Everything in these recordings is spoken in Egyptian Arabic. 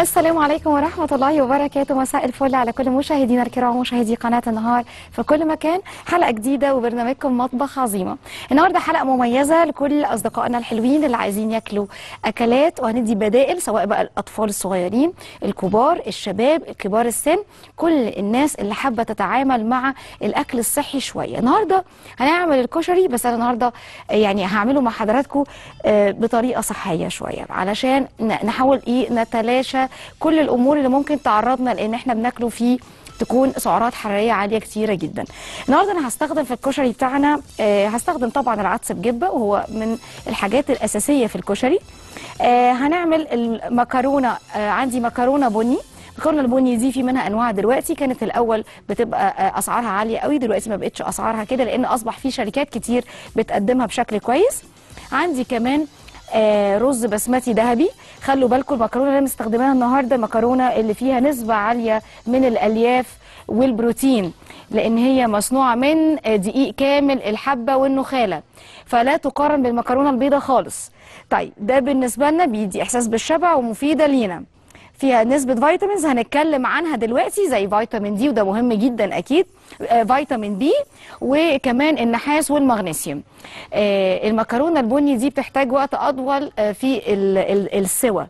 السلام عليكم ورحمة الله وبركاته مساء الفل على كل مشاهدينا الكرام ومشاهدي قناة النهار في كل مكان حلقة جديدة وبرنامجكم مطبخ عظيمة النهاردة حلقة مميزة لكل أصدقائنا الحلوين اللي عايزين ياكلوا أكلات وهندي بدائل سواء بقى الأطفال الصغيرين الكبار الشباب كبار السن كل الناس اللي حابة تتعامل مع الأكل الصحي شوية النهاردة هنعمل الكشري بس أنا النهاردة يعني هعمله مع حضراتكم آه، بطريقة صحية شوية علشان ن- نحاول إيه نتلاشى كل الامور اللي ممكن تعرضنا لان احنا بناكله فيه تكون سعرات حراريه عاليه كتيره جدا. النهارده انا هستخدم في الكشري بتاعنا آه، هستخدم طبعا العدس بجبه وهو من الحاجات الاساسيه في الكشري. آه، هنعمل المكرونه آه، عندي مكرونه بني المكرونه البني دي في منها انواع دلوقتي كانت الاول بتبقى آه، اسعارها عاليه قوي دلوقتي ما بقتش اسعارها كده لان اصبح في شركات كتير بتقدمها بشكل كويس. عندي كمان آه، رز بسمتي ذهبي خلوا بالكم المكرونه اللي انا مستخدماها النهارده مكرونه اللي فيها نسبه عاليه من الالياف والبروتين لان هي مصنوعه من آه، دقيق كامل الحبه والنخاله فلا تقارن بالمكرونه البيضاء خالص طيب ده بالنسبه لنا بيدي احساس بالشبع ومفيده لينا فيها نسبة فيتامينز هنتكلم عنها دلوقتي زي فيتامين دي وده مهم جدا أكيد آه، فيتامين بي وكمان النحاس والمغنيسيوم آه، المكرونة البني دي بتحتاج وقت أطول آه، في ال- ال- السوى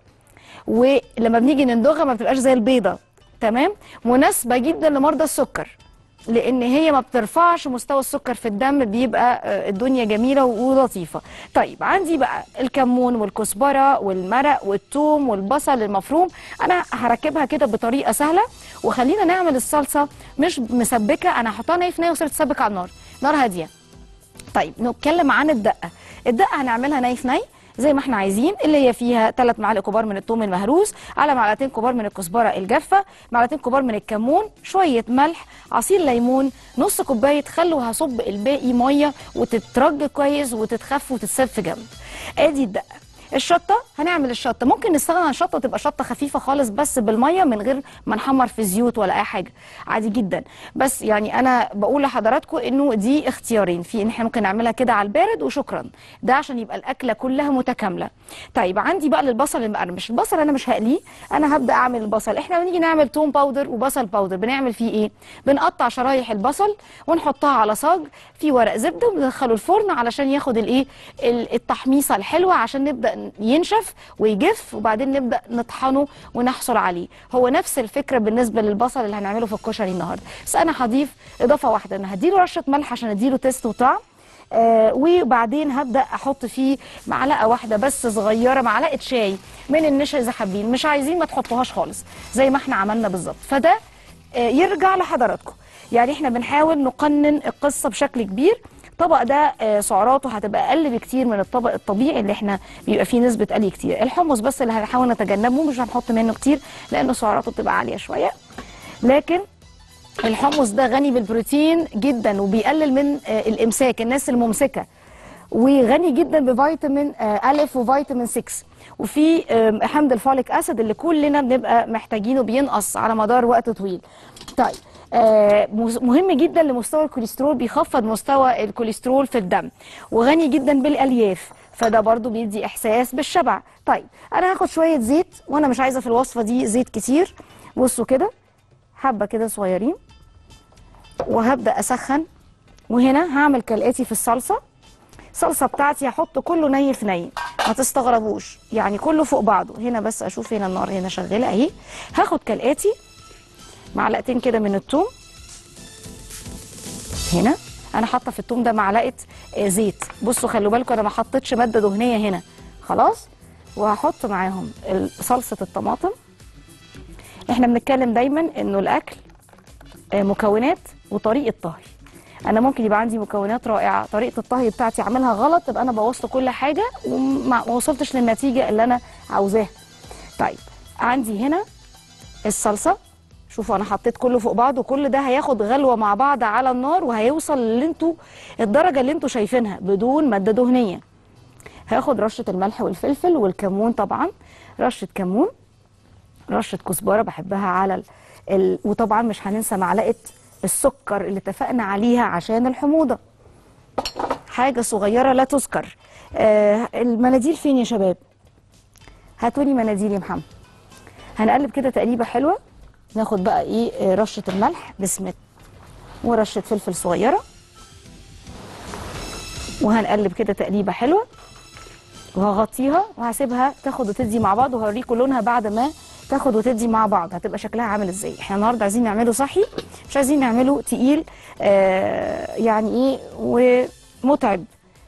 ولما بنيجي نندوغها ما بتبقاش زي البيضة تمام مناسبة جدا لمرضى السكر لان هي ما بترفعش مستوى السكر في الدم بيبقى آه، الدنيا جميله ولطيفه طيب عندي بقى الكمون والكزبره والمرق والثوم والبصل المفروم انا هركبها كده بطريقه سهله وخلينا نعمل الصلصه مش مسبكه انا هحطها ني في ني وسيبها تسبك على النار نار هاديه طيب نتكلم عن الدقه الدقه هنعملها ني في ني زي ما احنا عايزين اللي هي فيها ثلاث معالق كبار من الثوم المهروس على معلقتين كبار من الكزبره الجافه معلقتين كبار من الكمون شويه ملح عصير ليمون نص كوبايه خل وهصب الباقي ميه وتترج كويس وتتخف وتتساب في جنب ادي الدقه الشطه هنعمل الشطه ممكن نستغنى عن الشطه تبقى شطه خفيفه خالص بس بالميه من غير ما نحمر في زيوت ولا اي حاجه عادي جدا بس يعني انا بقول لحضراتكم انه دي اختيارين في ان احنا ممكن نعملها كده على البارد وشكرا ده عشان يبقى الاكله كلها متكامله طيب عندي بقى للبصل المقرمش البصل انا مش هقليه انا هبدا اعمل البصل احنا بنيجي نعمل توم باودر وبصل باودر بنعمل فيه ايه بنقطع شرايح البصل ونحطها على صاج في ورق زبده وندخله الفرن علشان ياخد الايه ال- التحميصه الحلوه عشان نبدا ينشف ويجف وبعدين نبدا نطحنه ونحصل عليه هو نفس الفكره بالنسبه للبصل اللي هنعمله في الكشري النهارده بس انا هضيف اضافه واحده انا هديله رشه ملح عشان اديله تيست وطعم آه وبعدين هبدا احط فيه معلقه واحده بس صغيره معلقه شاي من النشا اذا حابين مش عايزين ما تحطوهاش خالص زي ما احنا عملنا بالظبط فده آه يرجع لحضراتكم يعني احنا بنحاول نقنن القصه بشكل كبير الطبق ده آه، سعراته هتبقى اقل بكتير من الطبق الطبيعي اللي احنا بيبقى فيه نسبه قلي كتير الحمص بس اللي هنحاول نتجنبه مش هنحط منه كتير لانه سعراته بتبقى عاليه شويه لكن الحمص ده غني بالبروتين جدا وبيقلل من آه، الامساك الناس الممسكه وغني جدا بفيتامين آه، الف وفيتامين 6 وفي آم، حمض الفوليك اسيد اللي كلنا بنبقى محتاجينه بينقص على مدار وقت طويل طيب آه، مز- مهم جدا لمستوى الكوليسترول بيخفض مستوى الكوليسترول في الدم وغني جدا بالالياف فده برضو بيدي احساس بالشبع طيب انا هاخد شويه زيت وانا مش عايزه في الوصفه دي زيت كتير بصوا كده حبه كده صغيرين وهبدا اسخن وهنا هعمل كالاتي في الصلصه الصلصه بتاعتي هحط كله ني في ني ما تستغربوش يعني كله فوق بعضه هنا بس اشوف هنا النار هنا شغاله اهي هاخد كالاتي معلقتين كده من الثوم هنا انا حاطه في الثوم ده معلقه آه، زيت بصوا خلوا بالكم انا ما حطيتش ماده دهنيه هنا خلاص وهحط معاهم ال- صلصه الطماطم احنا بنتكلم دايما انه الاكل آه، مكونات وطريقه طهي انا ممكن يبقى عندي مكونات رائعه طريقه الطهي بتاعتي اعملها غلط تبقى انا بوظت كل حاجه وما ما وصلتش للنتيجه اللي انا عاوزاها طيب عندي هنا الصلصه شوفوا انا حطيت كله فوق بعض وكل ده هياخد غلوه مع بعض على النار وهيوصل اللي انتوا الدرجه اللي انتوا شايفينها بدون ماده دهنيه هاخد رشه الملح والفلفل والكمون طبعا رشه كمون رشه كزبره بحبها على ال... ال... وطبعا مش هننسى معلقه السكر اللي اتفقنا عليها عشان الحموضه حاجه صغيره لا تذكر آه المناديل فين يا شباب هاتولي مناديل يا محمد هنقلب كده تقليبه حلوه ناخد بقى ايه آه، رشه الملح بسم الله ورشه فلفل صغيره وهنقلب كده تقليبه حلوه وهغطيها وهسيبها تاخد وتدي مع بعض وهوريكم لونها بعد ما تاخد وتدي مع بعض هتبقى شكلها عامل ازاي احنا النهارده عايزين نعمله صحي مش عايزين نعمله تقيل آه يعني ايه ومتعب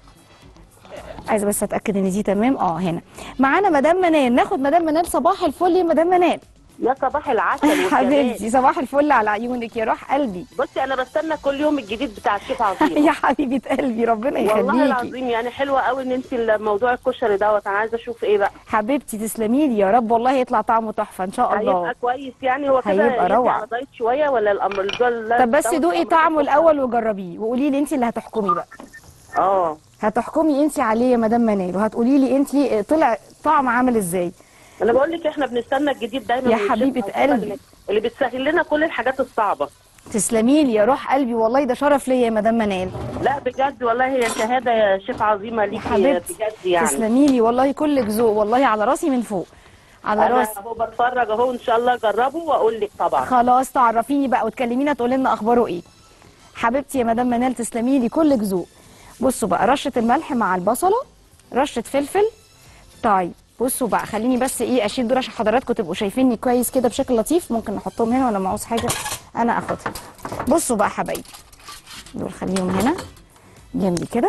عايزه بس اتاكد ان دي تمام اه هنا معانا مدام منال ناخد مدام منال صباح الفل يا مدام منال يا صباح العسل والجمال حبيبتي صباح الفل على عيونك يا روح قلبي بصي انا بستنى كل يوم الجديد بتاع الشيف عظيم يا حبيبه قلبي ربنا والله يخليكي العظيم يعني حلوه قوي ان انت موضوع الكشري دوت انا عايزه اشوف ايه بقى حبيبتي تسلمي لي يا رب والله يطلع طعمه تحفه ان شاء الله هيبقى كويس يعني هو كده هيبقى يرجع روعة. على دايت شويه ولا الامر الجول طب بس دوقي طعمه الاول وجربيه وقولي لي انت اللي هتحكمي بقى اه هتحكمي انت عليه يا مدام منال وهتقولي لي انت طلع طعم عامل ازاي انا بقول لك احنا بنستنى الجديد دايما يا من الشيف حبيبة عظيم قلبي. اللي- اللي بتسهل لنا كل الحاجات الصعبه تسلمي لي يا روح قلبي والله ده شرف ليا يا مدام منال لا بجد والله هي شهاده يا شيف عظيمه يا ليكي حبيبتي بجد يعني تسلمي لي والله كلك ذوق والله على راسي من فوق على انا راسي اهو بتفرج اهو ان شاء الله جربه واقول لك طبعا خلاص تعرفيني بقى وتكلمينا تقولي لنا اخباره ايه حبيبتي يا مدام منال تسلمي لي كلك ذوق بصوا بقى رشه الملح مع البصله رشه فلفل طيب بصوا بقى خليني بس ايه اشيل دول عشان حضراتكم تبقوا شايفيني كويس كده بشكل لطيف ممكن نحطهم هنا ولا معوز حاجه انا اخدها بصوا بقى حبايبي دول خليهم هنا جنبي كده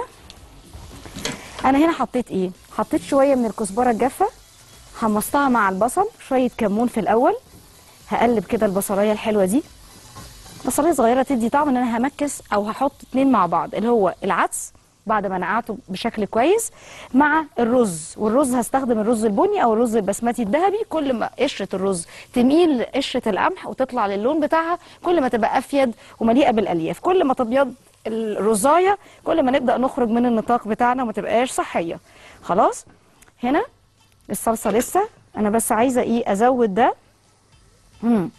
انا هنا حطيت ايه حطيت شويه من الكزبره الجافه حمصتها مع البصل شويه كمون في الاول هقلب كده البصلايه الحلوه دي بصلايه صغيره تدي طعم ان انا همكس او هحط اتنين مع بعض اللي هو العدس بعد ما نقعته بشكل كويس مع الرز والرز هستخدم الرز البني او الرز البسمتي الذهبي كل ما قشره الرز تميل قشره القمح وتطلع للون بتاعها كل ما تبقى افيد ومليئه بالالياف كل ما تبيض الرزايه كل ما نبدا نخرج من النطاق بتاعنا وما تبقاش صحيه خلاص هنا الصلصه لسه انا بس عايزه ايه ازود ده مم.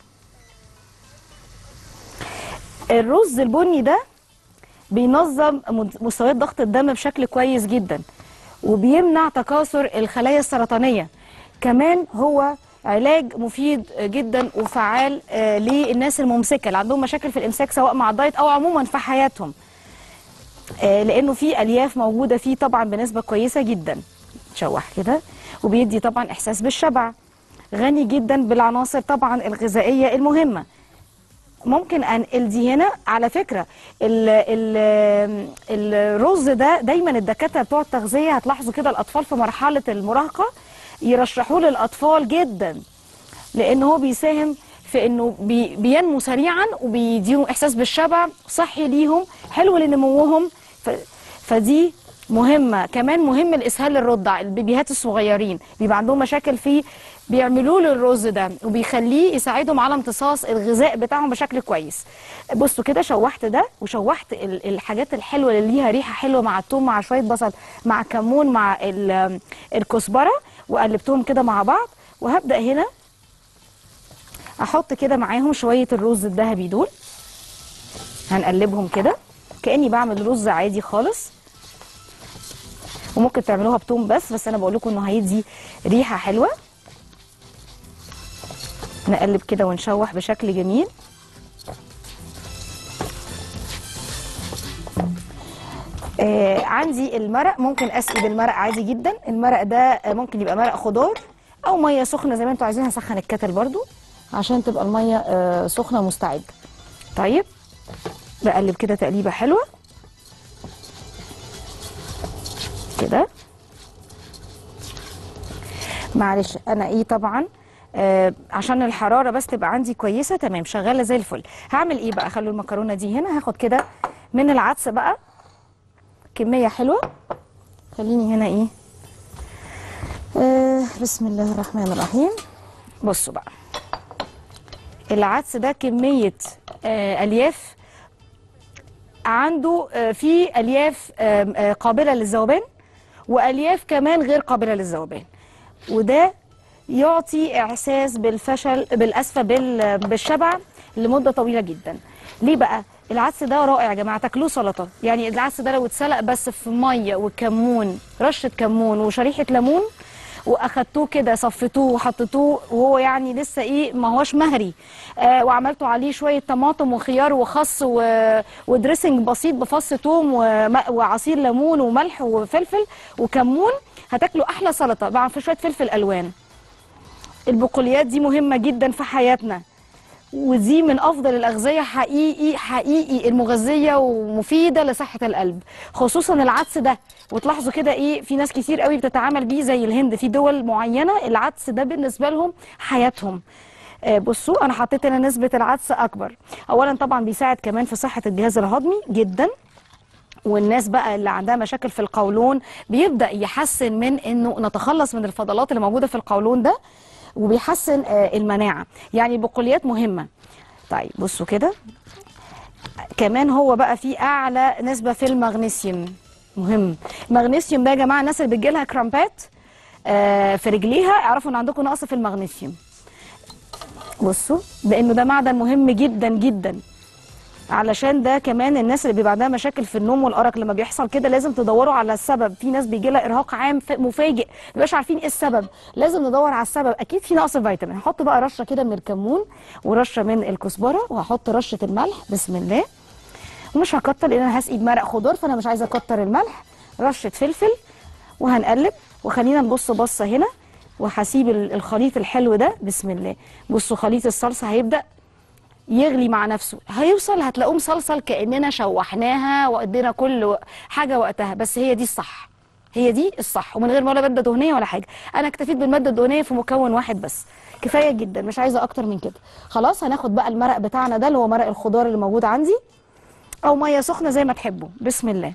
الرز البني ده بينظم مد- مستويات ضغط الدم بشكل كويس جدا وبيمنع تكاثر الخلايا السرطانية كمان هو علاج مفيد جدا وفعال آه، للناس الممسكة اللي عندهم مشاكل في الإمساك سواء مع الدايت أو عموما في حياتهم آه، لأنه فيه ألياف موجودة فيه طبعا بنسبة كويسة جدا تشوح كده وبيدي طبعا إحساس بالشبع غني جدا بالعناصر طبعا الغذائية المهمة ممكن انقل دي هنا على فكره ال ال الرز ده دايما الدكاتره بتوع التغذيه هتلاحظوا كده الاطفال في مرحله المراهقه يرشحوه للاطفال جدا لان هو بيساهم في انه بي بينمو سريعا وبيديهم احساس بالشبع صحي ليهم حلو لنموهم ف فدي مهمه كمان مهم الاسهال للرضع البيبيهات الصغيرين بيبقى عندهم مشاكل في بيعملوا له الرز ده وبيخليه يساعدهم على امتصاص الغذاء بتاعهم بشكل كويس بصوا كده شوحت ده وشوحت ال- الحاجات الحلوه اللي ليها ريحه حلوه مع الثوم مع شويه بصل مع كمون مع ال- الكزبره وقلبتهم كده مع بعض وهبدا هنا احط كده معاهم شويه الرز الذهبي دول هنقلبهم كده كاني بعمل رز عادي خالص وممكن تعملوها بتوم بس بس انا بقول لكم انه هيدي ريحه حلوه نقلب كده ونشوح بشكل جميل آه عندي المرق ممكن اسقي بالمرق عادي جدا المرق ده آه، ممكن يبقى مرق خضار او ميه سخنه زي ما انتوا عايزين هسخن الكتل برضو عشان تبقى الميه آه سخنه مستعده طيب بقلب كده تقليبه حلوه كده معلش انا ايه طبعا آه عشان الحراره بس تبقى عندي كويسه تمام شغاله زي الفل هعمل ايه بقى خلوا المكرونه دي هنا هاخد كده من العدس بقى كميه حلوه خليني هنا ايه آه بسم الله الرحمن الرحيم بصوا بقى العدس ده كميه آه الياف عنده آه، في الياف آم، آه، قابله للذوبان والياف كمان غير قابله للذوبان وده يعطي احساس بالفشل بالاسفه بال- بالشبع لمده طويله جدا ليه بقى العدس ده رائع يا جماعه تاكلوه سلطه يعني العدس ده لو اتسلق بس في ميه وكمون رشه كمون وشريحه ليمون واخدتوه كده صفيتوه وحطيتوه وهو يعني لسه ايه ما هوش مهري آه وعملتوا عليه شويه طماطم وخيار وخس و... ودريسنج بسيط بفص ثوم وم... وعصير ليمون وملح وفلفل وكمون هتاكلوا احلى سلطه مع في شويه فلفل الوان البقوليات دي مهمه جدا في حياتنا ودي من افضل الاغذيه حقيقي حقيقي المغذيه ومفيده لصحه القلب خصوصا العدس ده وتلاحظوا كده ايه في ناس كتير قوي بتتعامل بيه زي الهند في دول معينه العدس ده بالنسبه لهم حياتهم آه، بصوا انا حطيت هنا نسبه العدس اكبر اولا طبعا بيساعد كمان في صحه الجهاز الهضمي جدا والناس بقى اللي عندها مشاكل في القولون بيبدا يحسن من انه نتخلص من الفضلات اللي موجوده في القولون ده وبيحسن آه، المناعه يعني البقوليات مهمه طيب بصوا كده كمان هو بقى فيه اعلى نسبه في المغنيسيوم مهم المغنيسيوم ده يا جماعه الناس اللي بتجيلها كرامبات آه، في رجليها اعرفوا ان عندكم نقص في المغنيسيوم بصوا لانه ده معدن مهم جدا جدا علشان ده كمان الناس اللي بيبقى عندها مشاكل في النوم والارق لما بيحصل كده لازم تدوروا على السبب في ناس بيجي لها ارهاق عام ف- مفاجئ مبقاش عارفين ايه السبب لازم ندور على السبب اكيد في نقص فيتامين هحط بقى رشه كده من الكمون ورشه من الكزبره وهحط رشه الملح بسم الله ومش هكتر لان انا هسقي بمرق خضار فانا مش عايزه اكتر الملح رشه فلفل وهنقلب وخلينا نبص بصه هنا وهسيب ال- الخليط الحلو ده بسم الله بصوا خليط الصلصه هيبدا يغلي مع نفسه هيوصل هتلاقوه مصلصل كاننا شوحناها وادينا كل و- حاجه وقتها بس هي دي الصح هي دي الصح ومن غير ولا ماده دهنيه ولا حاجه انا اكتفيت بالماده الدهنيه في مكون واحد بس كفايه جدا مش عايزه اكتر من كده خلاص هناخد بقى المرق بتاعنا ده اللي هو مرق الخضار اللي موجود عندي او ميه سخنه زي ما تحبوا بسم الله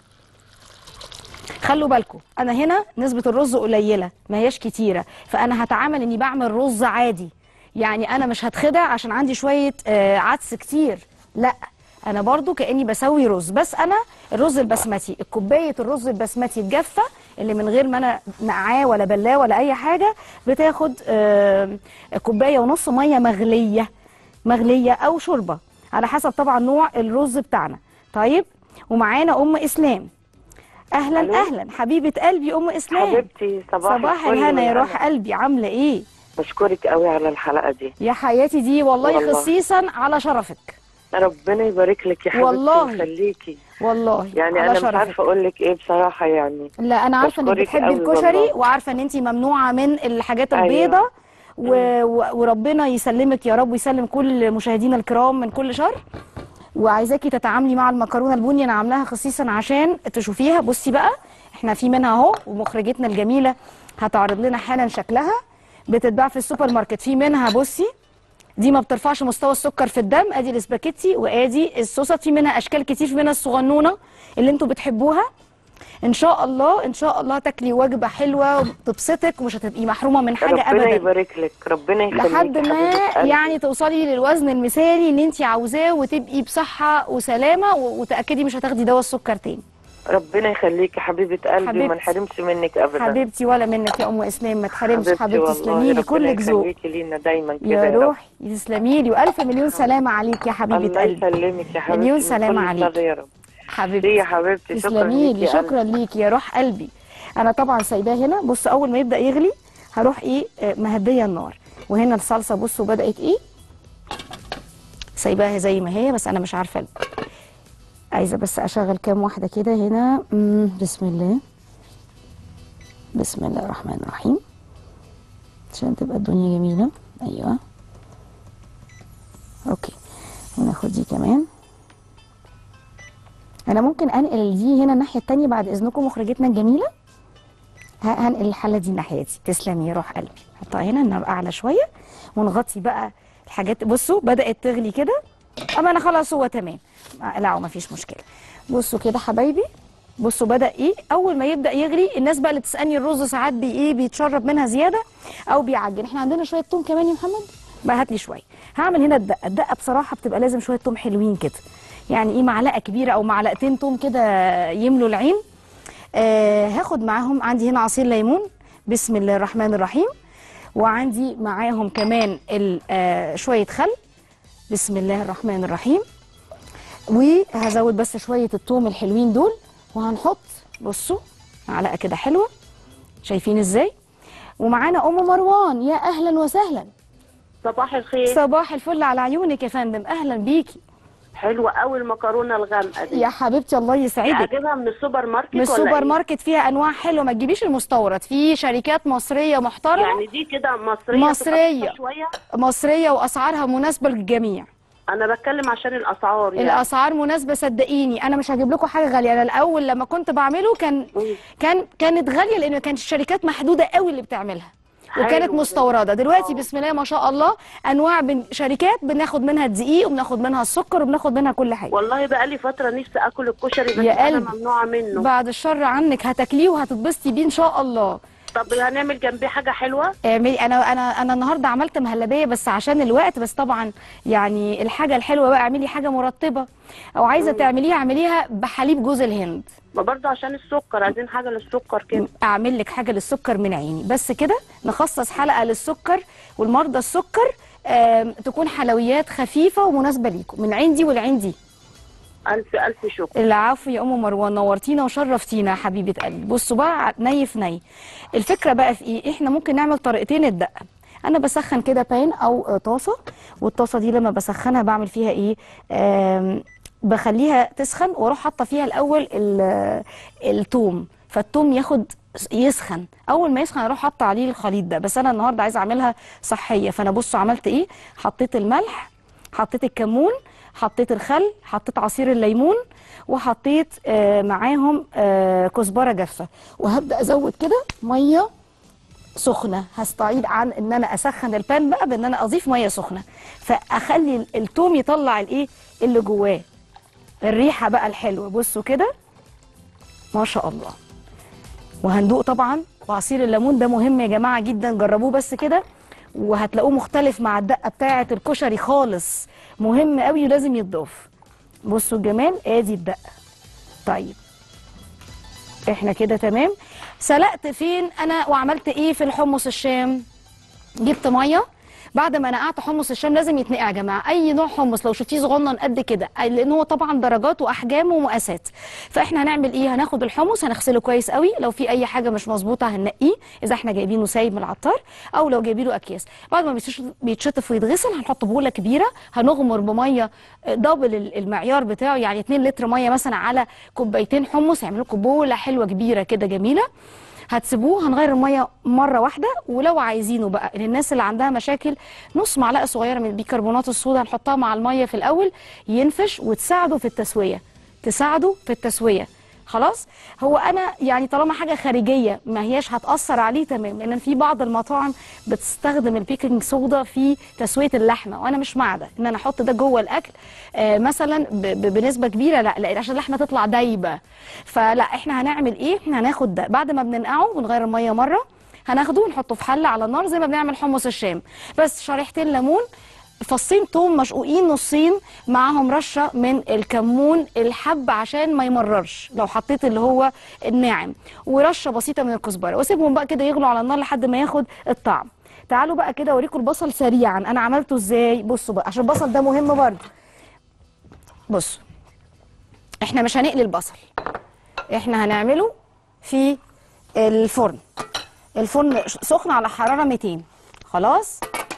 خلوا بالكم انا هنا نسبه الرز قليله ما هياش كتيره فانا هتعامل اني بعمل رز عادي يعني انا مش هتخدع عشان عندي شويه آه، عدس كتير لا انا برضو كاني بسوي رز بس انا الرز البسمتي الكوبايه الرز البسمتي الجافه اللي من غير ما انا نقعاه ولا بلاه ولا اي حاجه بتاخد آه، كوبايه ونص ميه مغليه مغليه او شوربه على حسب طبعا نوع الرز بتاعنا طيب ومعانا ام اسلام اهلا ألو. اهلا حبيبه قلبي ام اسلام حبيبتي صباح صباح الفل الهنا يا والهنا. روح قلبي عامله ايه بشكرك قوي على الحلقه دي يا حياتي دي والله, والله. خصيصا على شرفك ربنا يبارك لك يا حبيبتي والله. ويخليكي والله يعني على انا مش شرفك. عارفه اقول لك ايه بصراحه يعني لا انا عارفه انك بشكرك بتحبي قوي الكشري والله. وعارفه ان انت ممنوعه من الحاجات أيوة. البيضه و... و... وربنا يسلمك يا رب ويسلم كل مشاهدينا الكرام من كل شر وعايزاكي تتعاملي مع المكرونه البني انا عاملاها خصيصا عشان تشوفيها بصي بقى احنا في منها اهو ومخرجتنا الجميله هتعرض لنا حالا شكلها بتتباع في السوبر ماركت في منها بصي دي ما بترفعش مستوى السكر في الدم ادي الاسباجيتي وادي الصوصات في منها اشكال كتير في منها الصغنونه اللي انتوا بتحبوها ان شاء الله ان شاء الله تاكلي وجبه حلوه تبسطك ومش هتبقي محرومه من حاجه ربنا ابدا يبارك لك ربنا يخليك لحد يا ما حبيبة قلبي. يعني توصلي للوزن المثالي اللي انت عاوزاه وتبقي بصحه وسلامه و- وتاكدي مش هتاخدي دواء السكر تاني ربما يخليك يا حبيبه قلبي حبيبتي. وما نحرمش منك ابدا حبيبتي ولا منك يا ام اسلام ما تحرمش حبيبتي حبيبتي والله تسلمي لي ربنا كلك ذوق يخليكي لينا دايما كده يا رب. روحي تسلمي لي والف مليون سلامه عليك يا حبيبه الله قلبي يسلمك يا حبيبتي مليون من سلامة كل عليك. شر يا رب حبيبتي ليه يا حبيبتي شكرا تسلمي ليكي لي يا قلبي. شكرا ليكي يا روح قلبي انا طبعا سايباه هنا بص اول ما يبدا يغلي هروح ايه آه، مهديه النار وهنا الصلصه بصوا بدات ايه سايباها زي ما هي بس انا مش عارفه ال- عايزه بس اشغل كام واحده كده هنا مم، بسم الله بسم الله الرحمن الرحيم عشان تبقى الدنيا جميله ايوه اوكي وناخد دي كمان انا ممكن انقل دي هنا الناحيه التانية بعد اذنكم مخرجتنا الجميله ه- هنقل الحله دي الناحيه دي تسلمي يا روح قلبي حطها هنا النار اعلى شويه ونغطي بقى الحاجات بصوا بدات تغلي كده اما انا خلاص هو تمام ما- لا ما فيش مشكله بصوا كده حبايبي بصوا بدا ايه اول ما يبدا يغلي الناس بقى اللي تسالني الرز ساعات بي ايه بيتشرب منها زياده او بيعجن احنا عندنا شويه توم كمان يا محمد بقى هات لي شويه هعمل هنا الدقه الدقه بصراحه بتبقى لازم شويه توم حلوين كده يعني ايه معلقه كبيره او معلقتين توم كده يملوا العين آه هاخد معاهم عندي هنا عصير ليمون بسم الله الرحمن الرحيم وعندي معاهم كمان ال- آه شويه خل بسم الله الرحمن الرحيم وهزود بس شويه التوم الحلوين دول وهنحط بصوا معلقه كده حلوه شايفين ازاي ومعانا ام مروان يا اهلا وسهلا صباح الخير صباح الفل على عيونك يا فندم اهلا بيكي حلوه قوي المكرونه الغامقه دي يا حبيبتي الله يسعدك اجيبها من السوبر ماركت من ولا السوبر إيه؟ ماركت فيها انواع حلوه ما تجيبيش المستورد في شركات مصريه محترمه يعني دي كده مصريه مصرية. تبقى شويه مصريه واسعارها مناسبه للجميع انا بتكلم عشان الاسعار يعني الاسعار مناسبه صدقيني انا مش هجيب لكم حاجه غاليه انا الاول لما كنت بعمله كان مم. كان كانت غاليه لان كانت الشركات محدوده قوي اللي بتعملها حلو وكانت ده. مستورده دلوقتي آه. بسم الله ما شاء الله انواع من شركات بناخد منها الدقيق وبناخد منها السكر وبناخد منها كل حاجه والله بقى لي فتره نفسي اكل الكشري بس يا انا قلبي. ممنوعه منه بعد الشر عنك هتاكليه وهتتبسطي بيه ان شاء الله طب هنعمل جنبيه حاجه حلوه اعملي انا انا انا النهارده عملت مهلبيه بس عشان الوقت بس طبعا يعني الحاجه الحلوه بقى اعملي حاجه مرطبه او عايزه تعمليها اعمليها بحليب جوز الهند ما برضه عشان السكر عايزين حاجه للسكر كده اعمل لك حاجه للسكر من عيني بس كده نخصص حلقه للسكر والمرضى السكر آم، تكون حلويات خفيفه ومناسبه ليكم من عندي والعين دي الف الف شكر العفو يا ام مروان نورتينا وشرفتينا يا حبيبه قلبي بصوا بقى ني في ني الفكره بقى في ايه احنا ممكن نعمل طريقتين الدقه انا بسخن كده بان او آه، طاسه والطاسه دي لما بسخنها بعمل فيها ايه آم، بخليها تسخن واروح حاطه فيها الاول ال- التوم فالتوم ياخد يسخن اول ما يسخن اروح حاطه عليه الخليط ده بس انا النهارده عايزه اعملها صحيه فانا بصوا عملت ايه حطيت الملح حطيت الكمون حطيت الخل حطيت عصير الليمون وحطيت آه معاهم آه كزبره جافه وهبدا ازود كده ميه سخنه هستعيد عن ان انا اسخن البان بقى بان انا اضيف ميه سخنه فاخلي ال- التوم يطلع الايه اللي جواه الريحه بقى الحلوه بصوا كده ما شاء الله وهندوق طبعا وعصير الليمون ده مهم يا جماعه جدا جربوه بس كده وهتلاقوه مختلف مع الدقه بتاعه الكشري خالص مهم قوي ولازم يتضاف بصوا الجمال ادي الدقه طيب احنا كده تمام سلقت فين انا وعملت ايه في الحمص الشام جبت ميه بعد ما نقعت حمص الشام لازم يتنقع يا جماعه اي نوع حمص لو شفتيه صغنن قد كده لان هو طبعا درجات واحجام ومقاسات فاحنا هنعمل ايه هناخد الحمص هنغسله كويس قوي لو في اي حاجه مش مظبوطه هننقيه اذا احنا جايبينه سايب من العطار او لو جايبينه اكياس بعد ما بيتش- بيتشطف ويتغسل هنحط بوله كبيره هنغمر بميه دبل ال- المعيار بتاعه يعني 2 لتر ميه مثلا على كوبايتين حمص يعملوا لكم بوله حلوه كبيره كده جميله هتسيبوه هنغير الميه مره واحده ولو عايزينه بقى للناس اللي عندها مشاكل نص معلقه صغيره من بيكربونات الصودا هنحطها مع الميه في الاول ينفش وتساعده في التسويه تساعده في التسويه خلاص هو انا يعني طالما حاجه خارجيه ما هياش هتاثر عليه تمام لان في بعض المطاعم بتستخدم البيكنج صودا في تسويه اللحمه وانا مش مع ده ان انا احط ده جوه الاكل آه مثلا ب- ب- بنسبه كبيره لا لا عشان اللحمه تطلع دايبه فلا احنا هنعمل ايه احنا هناخد ده بعد ما بننقعه بنغير الميه مره هناخده ونحطه في حله على النار زي ما بنعمل حمص الشام بس شريحتين ليمون فصين توم مشقوقين نصين معاهم رشه من الكمون الحب عشان ما يمررش لو حطيت اللي هو الناعم ورشه بسيطه من الكزبره واسيبهم بقى كده يغلوا على النار لحد ما ياخد الطعم تعالوا بقى كده اوريكم البصل سريعا انا عملته ازاي بصوا بقى عشان البصل ده مهم برضه بصوا احنا مش هنقلي البصل احنا هنعمله في الفرن الفرن سخن على حراره 200 خلاص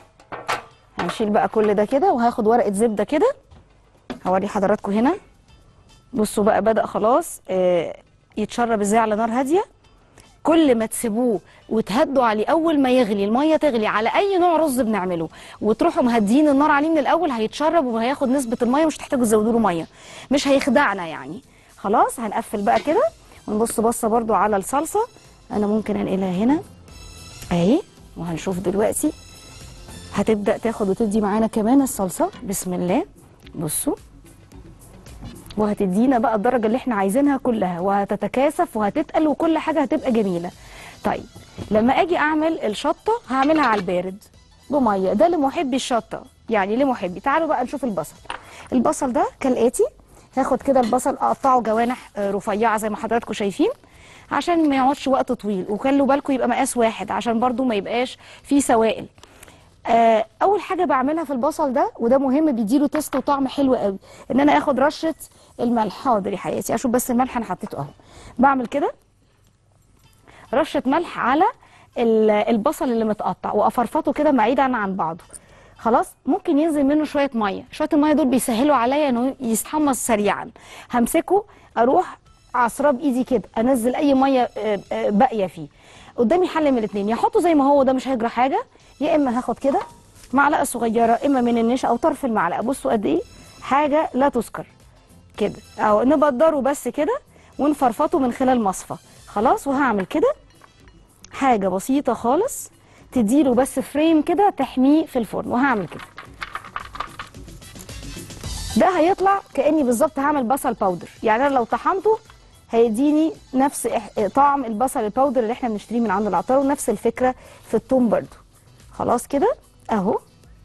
هنشيل بقى كل ده كده وهاخد ورقه زبده كده هوري حضراتكم هنا بصوا بقى بدأ خلاص آه، يتشرب ازاي على نار هاديه كل ما تسيبوه وتهدوا عليه اول ما يغلي الميه تغلي على اي نوع رز بنعمله وتروحوا مهديين النار عليه من الاول هيتشرب وهياخد نسبه الميه مش تحتاجوا تزودوا له ميه مش هيخدعنا يعني خلاص هنقفل بقى كده ونبص بصه برضو على الصلصه انا ممكن انقلها هنا اهي وهنشوف دلوقتي هتبدا تاخد وتدي معانا كمان الصلصه بسم الله بصوا وهتدينا بقى الدرجه اللي احنا عايزينها كلها وهتتكاثف وهتتقل وكل حاجه هتبقى جميله طيب لما اجي اعمل الشطه هعملها على البارد بميه ده لمحبي الشطه يعني لمحبي تعالوا بقى نشوف البصل البصل ده كالاتي هاخد كده البصل اقطعه جوانح آه، رفيعه زي ما حضراتكم شايفين عشان ما يقعدش وقت طويل وخلوا بالكم يبقى مقاس واحد عشان برضو ما يبقاش فيه سوائل آه، اول حاجه بعملها في البصل ده وده مهم بيديله تيست وطعم حلو قوي ان انا اخد رشه الملح حاضر يا حياتي اشوف بس الملح انا حطيته اهو بعمل كده رشه ملح على ال- البصل اللي متقطع وافرفطه كده بعيدا عن بعضه خلاص ممكن ينزل منه شويه ميه شويه الميه دول بيسهلوا عليا انه يتحمص سريعا همسكه اروح عصراه بايدي كده انزل اي ميه آه، آه، باقيه فيه قدامي حل من الاثنين يا احطه زي ما هو ده مش هيجرى حاجه يا اما هاخد كده معلقه صغيره اما من النشا او طرف المعلقه بصوا قد ايه حاجه لا تذكر كده او نبدره بس كده ونفرفطه من خلال مصفى خلاص وهعمل كده حاجه بسيطه خالص تديله بس فريم كده تحميه في الفرن وهعمل كده ده هيطلع كاني بالظبط هعمل بصل باودر يعني انا لو طحنته هيديني نفس إح- طعم البصل الباودر اللي احنا بنشتريه من عند العطار ونفس الفكره في التوم برضو خلاص كده اهو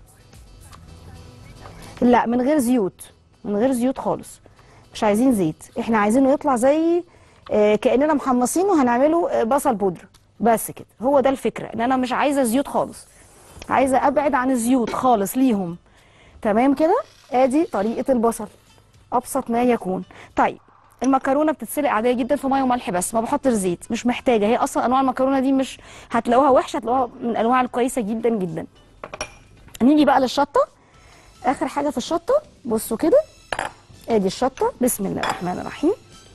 لا من غير زيوت من غير زيوت خالص مش عايزين زيت احنا عايزينه يطلع زي آه، كاننا محمصينه هنعمله آه، بصل بودره بس كده هو ده الفكره ان انا مش عايزه زيوت خالص عايزه ابعد عن الزيوت خالص ليهم تمام كده ادي طريقه البصل ابسط ما يكون طيب المكرونه بتتسلق عاديه جدا في ميه وملح بس ما بحطش زيت مش محتاجه هي اصلا انواع المكرونه دي مش هتلاقوها وحشه هتلاقوها من الانواع الكويسه جدا جدا نيجي بقى للشطه اخر حاجه في الشطه بصوا كده ادي الشطه بسم الله الرحمن الرحيم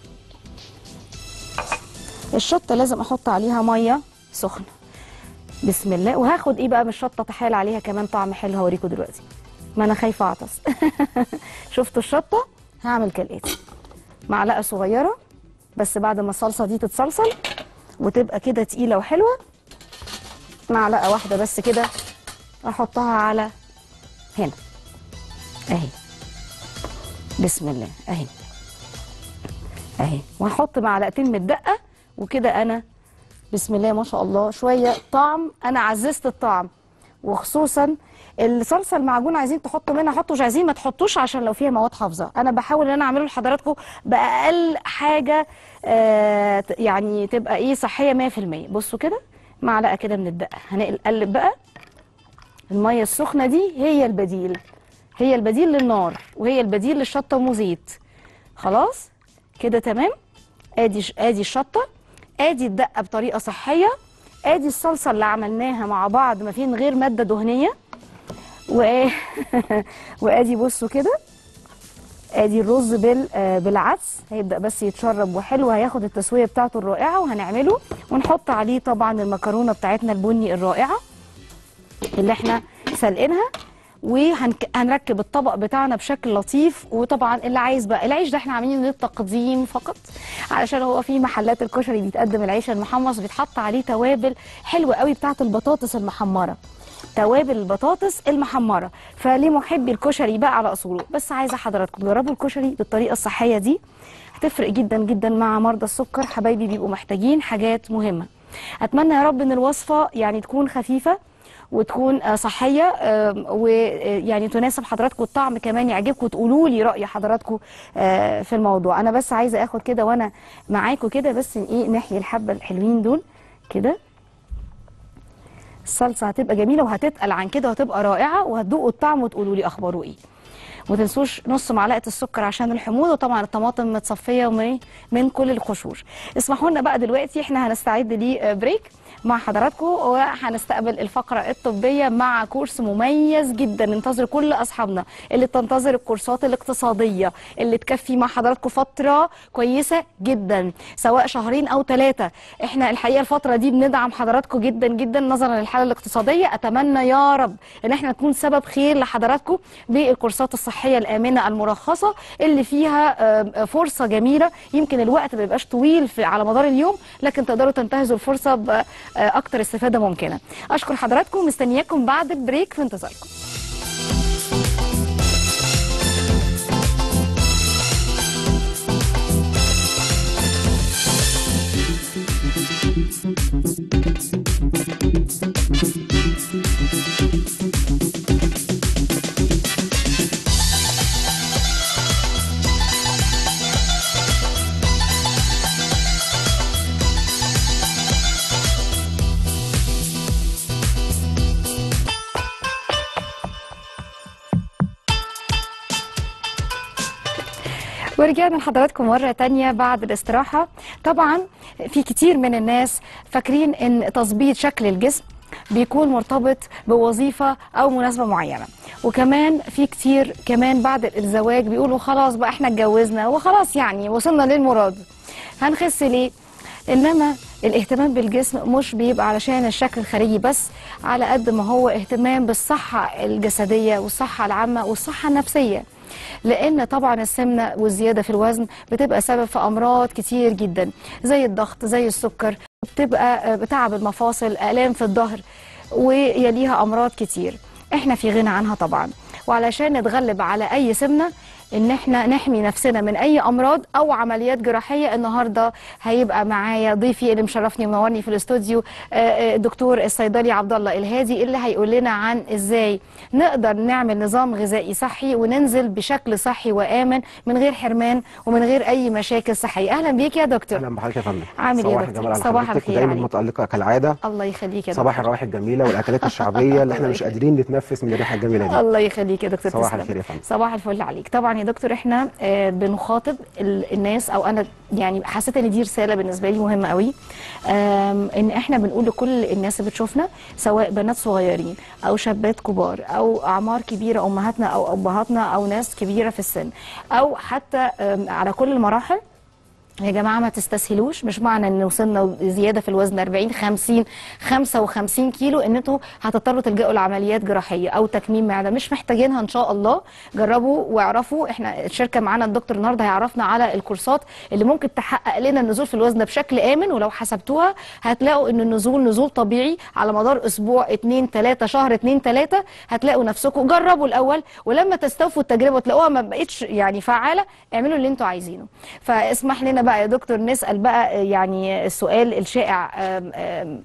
الشطه لازم احط عليها ميه سخنه بسم الله وهاخد ايه بقى من الشطه تحال عليها كمان طعم حلو هوريكم دلوقتي ما انا خايفه اعطس شفتوا الشطه هعمل كالاتي معلقه صغيره بس بعد ما الصلصه دي تتصلصل وتبقى كده تقيله وحلوه معلقه واحده بس كده احطها على هنا اهي بسم الله اهي اهي وهحط معلقتين من الدقه وكده انا بسم الله ما شاء الله شويه طعم انا عززت الطعم وخصوصا الصلصه المعجون عايزين تحطوا منها حطوا مش عايزين ما تحطوش عشان لو فيها مواد حافظه انا بحاول ان انا اعمله لحضراتكم باقل حاجه آه ت- يعني تبقى ايه صحيه 100% بصوا كده معلقه كده من الدقه هنقلب بقى الميه السخنه دي هي البديل هي البديل للنار وهي البديل للشطه وزيت خلاص كده تمام ادي ش- ادي الشطه ادي الدقه بطريقه صحيه ادي الصلصه اللي عملناها مع بعض ما فيه من غير ماده دهنيه و... وادي بصوا كده ادي الرز بال... آه، بالعدس هيبدا بس يتشرب وحلو هياخد التسويه بتاعته الرائعه وهنعمله ونحط عليه طبعا المكرونه بتاعتنا البني الرائعه اللي احنا سلقينها وهنركب الطبق بتاعنا بشكل لطيف وطبعا اللي عايز بقى العيش ده احنا عاملينه للتقديم فقط علشان هو في محلات الكشري بيتقدم العيش المحمص بيتحط عليه توابل حلوه قوي بتاعه البطاطس المحمره توابل البطاطس المحمره فلمحبي الكشري بقى على اصوله بس عايزه حضراتكم تجربوا الكشري بالطريقه الصحيه دي هتفرق جدا جدا مع مرضى السكر حبايبي بيبقوا محتاجين حاجات مهمه اتمنى يا رب ان الوصفه يعني تكون خفيفه وتكون آه، صحيه ويعني تناسب حضراتكم الطعم كمان يعجبكم وتقولوا لي راي حضراتكم آه، في الموضوع انا بس عايزه اخد كده وانا معاكم كده بس ايه نحيي الحبه الحلوين دول كده الصلصه هتبقى جميله وهتتقل عن كده وهتبقى رائعه وهتدوقوا الطعم وتقولوا لي اخباره ايه وما تنسوش نص معلقه السكر عشان الحموضه وطبعا الطماطم متصفيه ومن من كل القشور اسمحوا لنا بقى دلوقتي احنا هنستعد لبريك مع حضراتكم وهنستقبل الفقره الطبيه مع كورس مميز جدا ننتظر كل اصحابنا اللي تنتظر الكورسات الاقتصاديه اللي تكفي مع حضراتكم فتره كويسه جدا سواء شهرين او ثلاثه احنا الحقيقه الفتره دي بندعم حضراتكم جدا جدا نظرا للحاله الاقتصاديه اتمنى يا رب ان احنا نكون سبب خير لحضراتكم بالكورسات الصحيه الامنه المرخصه اللي فيها آه، فرصه جميله يمكن الوقت ما بيبقاش طويل في على مدار اليوم لكن تقدروا تنتهزوا الفرصه باكتر استفاده ممكنه اشكر حضراتكم مستنياكم بعد البريك في انتظاركم ورجعنا لحضراتكم مرة تانية بعد الاستراحة طبعا في كتير من الناس فاكرين ان تظبيط شكل الجسم بيكون مرتبط بوظيفة أو مناسبة معينة وكمان في كتير كمان بعد الزواج بيقولوا خلاص بقى احنا اتجوزنا وخلاص يعني وصلنا للمراد هنخس ليه؟ إنما الاهتمام بالجسم مش بيبقى علشان الشكل الخارجي بس على قد ما هو اهتمام بالصحة الجسدية والصحة العامة والصحة النفسية لان طبعا السمنه والزياده في الوزن بتبقى سبب في امراض كتير جدا زي الضغط زي السكر بتبقى بتعب المفاصل الام في الظهر ويليها امراض كتير احنا في غنى عنها طبعا وعلشان نتغلب على اي سمنه ان احنا نحمي نفسنا من اي امراض او عمليات جراحيه النهارده هيبقى معايا ضيفي اللي مشرفني ومنورني في الاستوديو آه، آه، الدكتور الصيدلي عبد الله الهادي اللي هيقول لنا عن ازاي نقدر نعمل نظام غذائي صحي وننزل بشكل صحي وامن من غير حرمان ومن غير اي مشاكل صحيه اهلا بيك يا دكتور اهلا بحضرتك يا فندم عامل ايه يا صباح دكتور؟ الجمال على صباح حضرتك الخير ودايما عليك. متألقة كالعادة الله يخليك يا صباح دكتور الروائح الجميلة والأكلات الشعبية اللي احنا مش قادرين نتنفس من الريحة الجميلة دي الله يخليك يا دكتور صباح تسلم. الخير يا فندم. صباح الفل عليك طبعا يا دكتور احنا آه، بنخاطب ال- الناس او انا يعني حسيت ان دي رساله بالنسبه لي مهمه قوي آم، ان احنا بنقول لكل الناس اللي بتشوفنا سواء بنات صغيرين او شابات كبار او اعمار كبيره امهاتنا او ابهاتنا او ناس كبيره في السن او حتى آم، على كل المراحل يا جماعه ما تستسهلوش مش معنى ان وصلنا زياده في الوزن 40 50 55 كيلو ان انتوا هتضطروا تلجأوا لعمليات جراحيه او تكميم معده مش محتاجينها ان شاء الله جربوا واعرفوا احنا الشركه معانا الدكتور النهارده هيعرفنا على الكورسات اللي ممكن تحقق لنا النزول في الوزن بشكل امن ولو حسبتوها هتلاقوا ان النزول نزول طبيعي على مدار اسبوع 2 3 شهر 2 3 هتلاقوا نفسكم جربوا الاول ولما تستوفوا التجربه وتلاقوها ما بقتش يعني فعاله اعملوا اللي انتوا عايزينه فاسمح لنا بقى يا دكتور نسال بقى يعني السؤال الشائع آم آم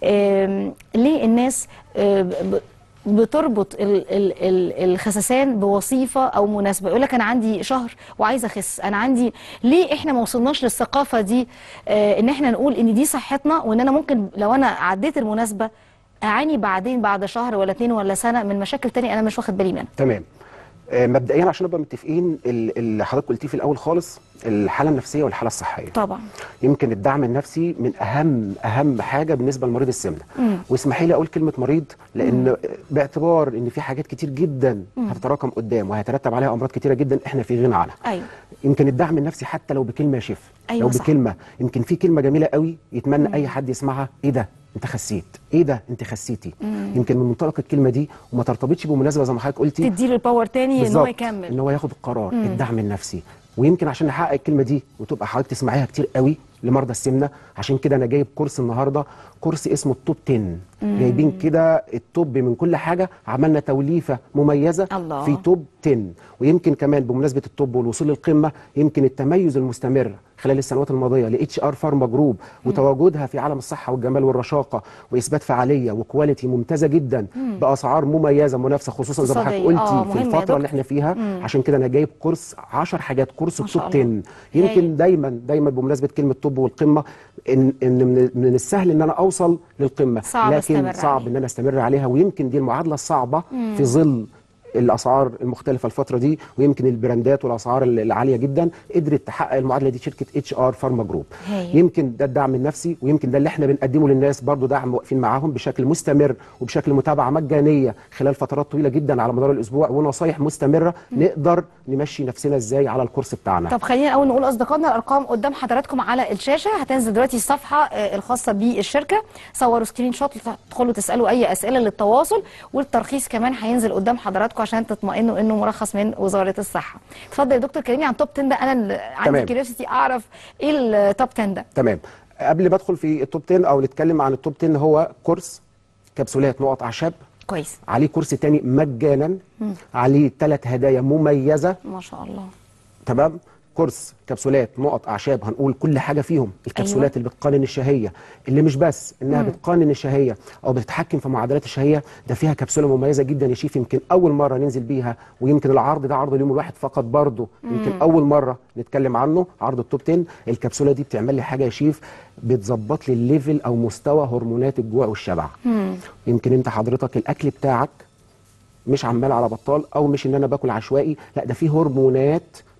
آم ليه الناس آم، ب- بتربط ال- ال- ال- الخسسان بوظيفه او مناسبه يقول لك انا عندي شهر وعايزه اخس انا عندي ليه احنا ما وصلناش للثقافه دي آه، ان احنا نقول ان دي صحتنا وان انا ممكن لو انا عديت المناسبه اعاني بعدين بعد شهر ولا اتنين ولا سنه من مشاكل تانية انا مش واخد بالي منها تمام آه، مبدئيا عشان نبقى متفقين ال- اللي حضرتك قلتيه في الأول خالص الحالة النفسية والحالة الصحية طبعا يمكن الدعم النفسي من أهم أهم حاجة بالنسبة لمريض السمنة واسمحي لي أقول كلمة مريض لأن باعتبار إن في حاجات كتير جدا هتتراكم قدام وهيترتب عليها أمراض كتيرة جدا إحنا في غنى عنها ايوه يمكن الدعم النفسي حتى لو بكلمه يا شيف أيوة لو صح. بكلمه يمكن في كلمه جميله قوي يتمنى اي حد يسمعها ايه ده انت خسيت ايه ده انت خسيتي يمكن من منطلق الكلمه دي وما ترتبطش بمناسبه زي ما حضرتك قلتي تديله الباور تاني ان هو بالظبط، يكمل ان هو ياخد القرار الدعم النفسي ويمكن عشان نحقق الكلمه دي وتبقى حضرتك تسمعيها كتير قوي لمرضى السمنه عشان كده انا جايب كورس النهارده كورس اسمه التوب 10 جايبين كده التوب من كل حاجه عملنا توليفه مميزه الله. في توب 10 ويمكن كمان بمناسبه التوب والوصول للقمه يمكن التميز المستمر خلال السنوات الماضيه لاتش ار فارما جروب وتواجدها في عالم الصحه والجمال والرشاقه واثبات فعاليه وكواليتي ممتازه جدا باسعار مميزه منافسه خصوصا زي ما حضرتك اقتصادية. قلتي آه، في مهم يا الفتره دكتور. اللي احنا فيها عشان كده انا جايب كورس 10 حاجات كورس ما شاء التوب 10 الله. يمكن هايل. دايما دايما بمناسبه كلمه توب والقمه ان ان من, من السهل ان انا اوصل للقمه صعب لكن استمر صعب عليه. ان انا استمر عليها ويمكن دي المعادله الصعبه في ظل الاسعار المختلفه الفتره دي ويمكن البراندات والاسعار العاليه جدا قدرت تحقق المعادله دي شركه اتش ار فارما جروب هايل. يمكن ده الدعم النفسي ويمكن ده اللي احنا بنقدمه للناس برضو دعم واقفين معاهم بشكل مستمر وبشكل متابعه مجانيه خلال فترات طويله جدا على مدار الاسبوع ونصايح مستمره نقدر نمشي نفسنا ازاي على الكورس بتاعنا طب خلينا الاول نقول اصدقائنا الارقام قدام حضراتكم على الشاشه هتنزل دلوقتي الصفحه آه، الخاصه بالشركه صوروا سكرين شوت تدخلوا تسالوا اي اسئله للتواصل والترخيص كمان هينزل قدام حضراتكم عشان تطمئنوا انه مرخص من وزاره الصحه اتفضل يا دكتور كلمني عن توب 10 ده انا اللي عندي تمام. كيوريوسيتي اعرف ايه التوب 10 ده تمام قبل ما ادخل في التوب 10 او نتكلم عن التوب 10 هو كورس كبسولات نقط اعشاب كويس عليه كورس تاني مجانا عليه ثلاث هدايا مميزه ما شاء الله تمام كورس كبسولات نقط اعشاب هنقول كل حاجه فيهم الكبسولات أيوة. اللي بتقنن الشهيه اللي مش بس انها بتقنن الشهيه او بتتحكم في معدلات الشهيه ده فيها كبسوله مميزه جدا يا شيف يمكن اول مره ننزل بيها ويمكن العرض ده عرض اليوم الواحد فقط برضه يمكن اول مره نتكلم عنه عرض التوب 10 الكبسوله دي بتعمل لي حاجه يا شيف بتظبط لي الليفل او مستوى هرمونات الجوع والشبع يمكن انت حضرتك الاكل بتاعك مش عمال على بطال او مش ان انا باكل عشوائي لا ده في هرمونات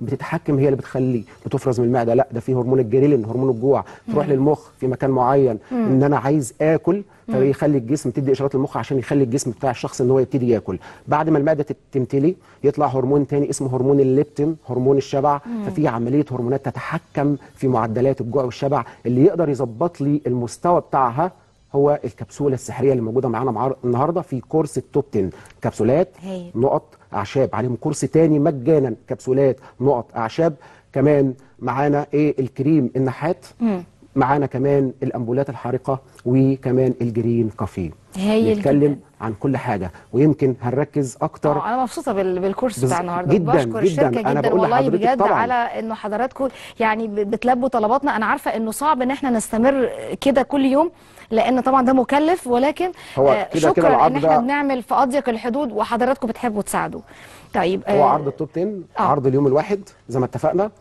بتتحكم هي اللي بتخلي بتفرز من المعده لا ده في هرمون الجريلين هرمون الجوع تروح للمخ في مكان معين ان انا عايز اكل فبيخلي الجسم تدي اشارات للمخ عشان يخلي الجسم بتاع الشخص ان هو يبتدي ياكل بعد ما المعده تت- تمتلي يطلع هرمون تاني اسمه هرمون الليبتين هرمون الشبع ففي عمليه هرمونات تتحكم في معدلات الجوع والشبع اللي يقدر يظبط لي المستوى بتاعها هو الكبسوله السحريه اللي موجوده معانا معار- النهارده في كورس التوب 10 كبسولات هايل. نقط اعشاب عليهم كورس تاني مجانا كبسولات نقط اعشاب كمان معانا ايه الكريم النحات معانا كمان الامبولات الحارقه وكمان الجرين كافيه هايل نتكلم جداً. عن كل حاجه ويمكن هنركز اكتر اه انا مبسوطه بال- بالكورس بز- بتاع النهارده جداً، بشكر جداً. الشركه أنا جدا بقول والله لحضرتك بجد طبعاً. على انه حضراتكم يعني ب- بتلبوا طلباتنا انا عارفه انه صعب ان احنا نستمر كده كل يوم لان طبعا ده مكلف ولكن هو آه، كده كده شكرا العرض ان احنا ده- بنعمل في اضيق الحدود وحضراتكم بتحبوا تساعدوا طيب هو آه، عرض التوب 10 آه. عرض اليوم الواحد زي ما اتفقنا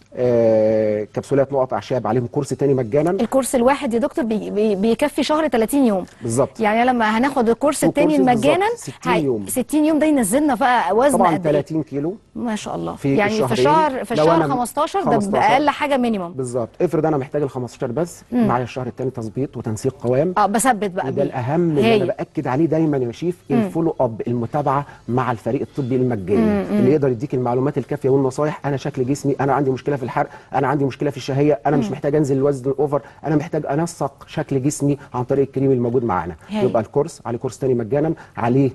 آه كبسولات نقط اعشاب عليهم كورس تاني مجانا الكورس الواحد يا دكتور بي بي بيكفي شهر 30 يوم بالظبط يعني لما هناخد الكورس التاني وكورسز مجانا بالظبط 60 يوم. 60 يوم ده ينزلنا بقى وزن طبعا قد ايه 30 كيلو ما شاء الله في يعني في الشهرين. الشهر في لو الشهر أنا 15 ده 15. باقل حاجه مينيمم بالظبط افرض انا محتاج ال 15 بس معايا الشهر الثاني تظبيط وتنسيق قوام اه بثبت بقى وده بيه. الاهم اللي هايل. انا باكد عليه دايما يا شيف الفولو اب المتابعه مع الفريق الطبي المجاني اللي يقدر يديك المعلومات الكافيه والنصايح انا شكل جسمي انا عندي مشكله في الحرق انا عندي مشكله في الشهيه انا مش محتاج انزل الوزن الاوفر انا محتاج انسق شكل جسمي عن طريق الكريم الموجود معانا هايل. يبقى الكورس عليه كورس تاني مجانا عليه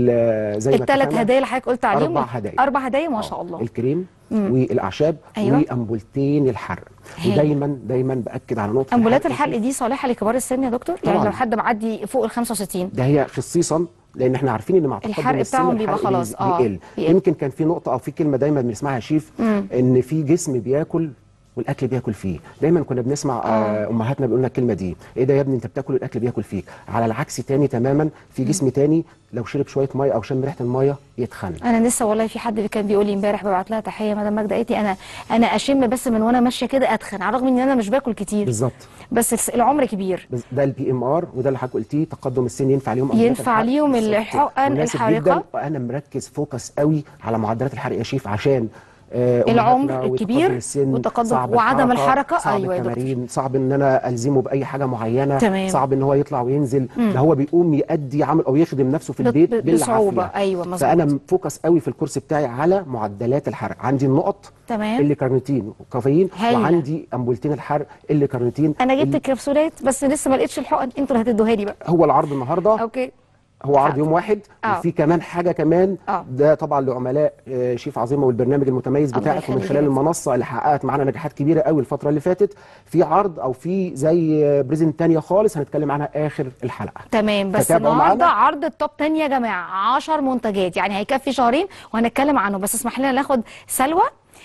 ال- زي ما الثلاث اتفقنا، هدايا اللي حضرتك قلت عليهم أربع هدايا. اربع هدايا ما شاء آه، الله الكريم والاعشاب أيوة. وامبولتين الحرق هايل. ودايما دايما باكد على نقطه امبولات الحرق الحلق دي صالحه لكبار السن يا دكتور يعني طبعاً. لو حد معدي فوق ال 65 ده هي خصيصا لان احنا عارفين ان مع تقدم الحرق السن بتاعهم بيبقى الحرق خلاص، بيز- آه، بيقل بيقل. يمكن كان في نقطه او في كلمه دايما بنسمعها يا شيف ان في جسم بياكل والاكل بياكل فيه دايما كنا بنسمع آه. امهاتنا بيقولوا لنا الكلمه دي ايه ده يا ابني انت بتاكل والاكل بياكل فيك على العكس تاني تماما في جسم تاني لو شرب شويه ميه او شم ريحه الميه يتخن انا لسه والله في حد كان بيقول لي امبارح ببعت لها تحيه مدام ماجده قالت لي انا انا اشم بس من وانا ماشيه كده اتخن على الرغم ان انا مش باكل كتير بالظبط بس الس- العمر كبير بس ده البي ام ار وده اللي حضرتك قلتيه تقدم السن ينفع ليهم أمراض ينفع الحرق. ليهم بالظبط. الحقن مناسب الحارقة. جدا وانا مركز فوكس قوي على معدلات الحرق يا شيف عشان آه، العمر أمهاتنا الكبير وتقدم السن وتقدم- صعب وعدم الحركة، الحركة. صعب أيوة يا دكتور. التمارين صعب ان انا الزمه باي حاجه معينه تمام. صعب ان هو يطلع وينزل ده هو بيقوم يأدي عمل او يخدم نفسه في ب- البيت ب- بالعافيه بصعوبة. أيوة، مظبوط. فانا فوكس قوي في الكورس بتاعي على معدلات الحرق عندي النقط تمام. اللي كارنيتين وكافيين هايلة. وعندي امبولتين الحرق اللي كارنيتين انا جبت الكبسولات بس لسه ما لقيتش الحقن انتوا اللي هتدوها لي بقى هو العرض النهارده اوكي هو عرض يوم واحد آه. وفي كمان حاجه كمان آه. ده طبعا لعملاء آه، شيف عظيمه والبرنامج المتميز الله بتاعك ومن يخليك خلال يا المنصه اللي حققت معانا نجاحات كبيره قوي الفتره اللي فاتت في عرض او في زي آه، بريزنت تانية خالص هنتكلم عنها اخر الحلقه تمام بس فتابعوا النهارده معانا. عرض التوب 10 يا جماعه 10 منتجات يعني هيكفي شهرين وهنتكلم عنه بس اسمح لنا ناخد سلوى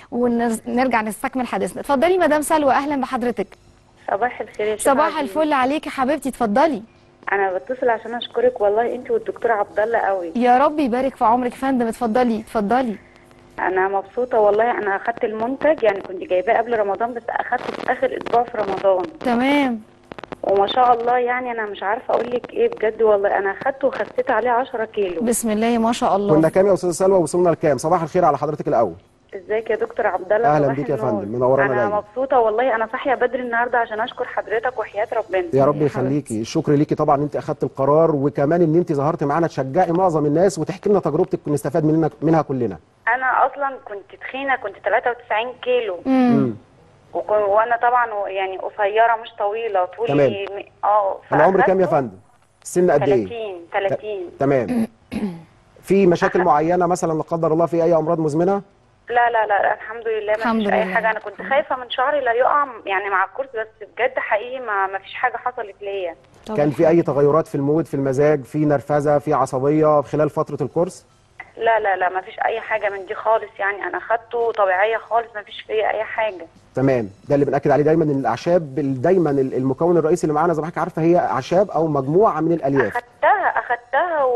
ونرجع نستكمل حديثنا اتفضلي مدام سلوى اهلا بحضرتك صباح الخير يا شيخ صباح عزيز. الفل عليكي حبيبتي اتفضلي انا بتصل عشان اشكرك والله انت والدكتور عبد الله قوي يا رب يبارك في عمرك يا فندم اتفضلي اتفضلي انا مبسوطه والله انا اخدت المنتج يعني كنت جايباه قبل رمضان بس اخدته في اخر اسبوع في رمضان تمام وما شاء الله يعني انا مش عارفه اقول لك ايه بجد والله انا اخدته وخسيت عليه 10 كيلو بسم الله ما شاء الله كنا كام يا استاذه سلوى وصلنا لكام صباح الخير على حضرتك الاول ازيك يا دكتور عبد الله أهلاً صباح بيك يا النور. فندم، منورانا انا دايماً. مبسوطه والله انا صاحيه بدري النهارده عشان اشكر حضرتك وحياه ربنا يا رب يا يخليكي الشكر ليكي طبعا ان انت اخدت القرار وكمان ان انت ظهرت معانا تشجعي معظم الناس وتحكي لنا تجربتك نستفاد منها منها كلنا انا اصلا كنت تخينه كنت 93 كيلو امم وكن وانا طبعا و- يعني قصيره مش طويله طولي تمام. م- اه العمر كام يا فأخدته فندم السن قد ايه 30 30 تمام في مشاكل معينه مثلا لا قدر الله في اي امراض مزمنه لا لا لا الحمد لله ما الحمد فيش اي لله. حاجه انا كنت خايفه من شعري لا يقع يعني مع الكورس بس بجد حقيقي ما ما فيش حاجه حصلت ليا كان في اي تغيرات في المود في المزاج في نرفزه في عصبيه خلال فتره الكورس لا لا لا ما فيش اي حاجه من دي خالص يعني انا خدته طبيعيه خالص ما فيش فيا اي حاجه تمام ده اللي بنأكد عليه دايما ان الاعشاب ال- دايما ال- المكون الرئيسي اللي معانا زي ما حضرتك عارفه هي اعشاب او مجموعه من الالياف اخدتها اخدتها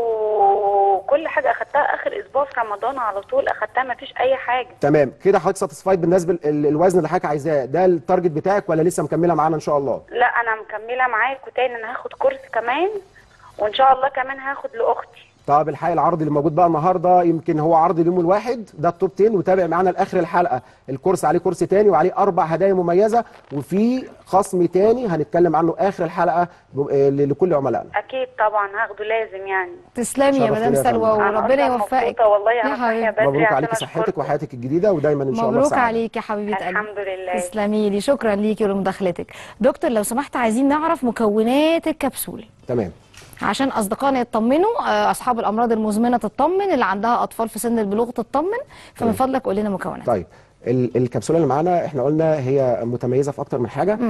وكل حاجه اخدتها اخر اسبوع في رمضان على طول اخدتها ما فيش اي حاجه تمام كده حضرتك ساتسفايد بالنسبه للوزن اللي حضرتك عايزاه ده التارجت بتاعك ولا لسه مكمله معانا ان شاء الله لا انا مكمله معاكوا تاني انا هاخد كورس كمان وان شاء الله كمان هاخد لاختي طب الحقيقه العرض اللي موجود بقى النهارده يمكن هو عرض اليوم الواحد ده التوب 10 وتابع معانا لاخر الحلقه الكورس عليه كورس تاني وعليه اربع هدايا مميزه وفي خصم تاني هنتكلم عنه اخر الحلقه ب- آه، لكل عملائنا اكيد طبعا هاخده لازم يعني تسلمي يا شرف مدام ليا يا سلوى فندم. أنا وربنا أصلاً يوفقك مبسوطة والله يا انا صاحيه حبيبتي. بدري مبروك عشان عليكي صحتك أشكركم. وحياتك الجديده ودايما ان شاء الله مبروك سعادة. عليك يا حبيبه قلبي الحمد لله. تسلمي لي شكرا ليكي ولمداخلتك دكتور لو سمحت عايزين نعرف مكونات الكبسوله تمام عشان اصدقائنا يطمنوا آه، اصحاب الامراض المزمنه تطمن اللي عندها اطفال في سن البلوغ تطمن فمن تمام. فضلك قول لنا مكونات طيب ال- الكبسوله اللي معانا احنا قلنا هي متميزه في اكتر من حاجه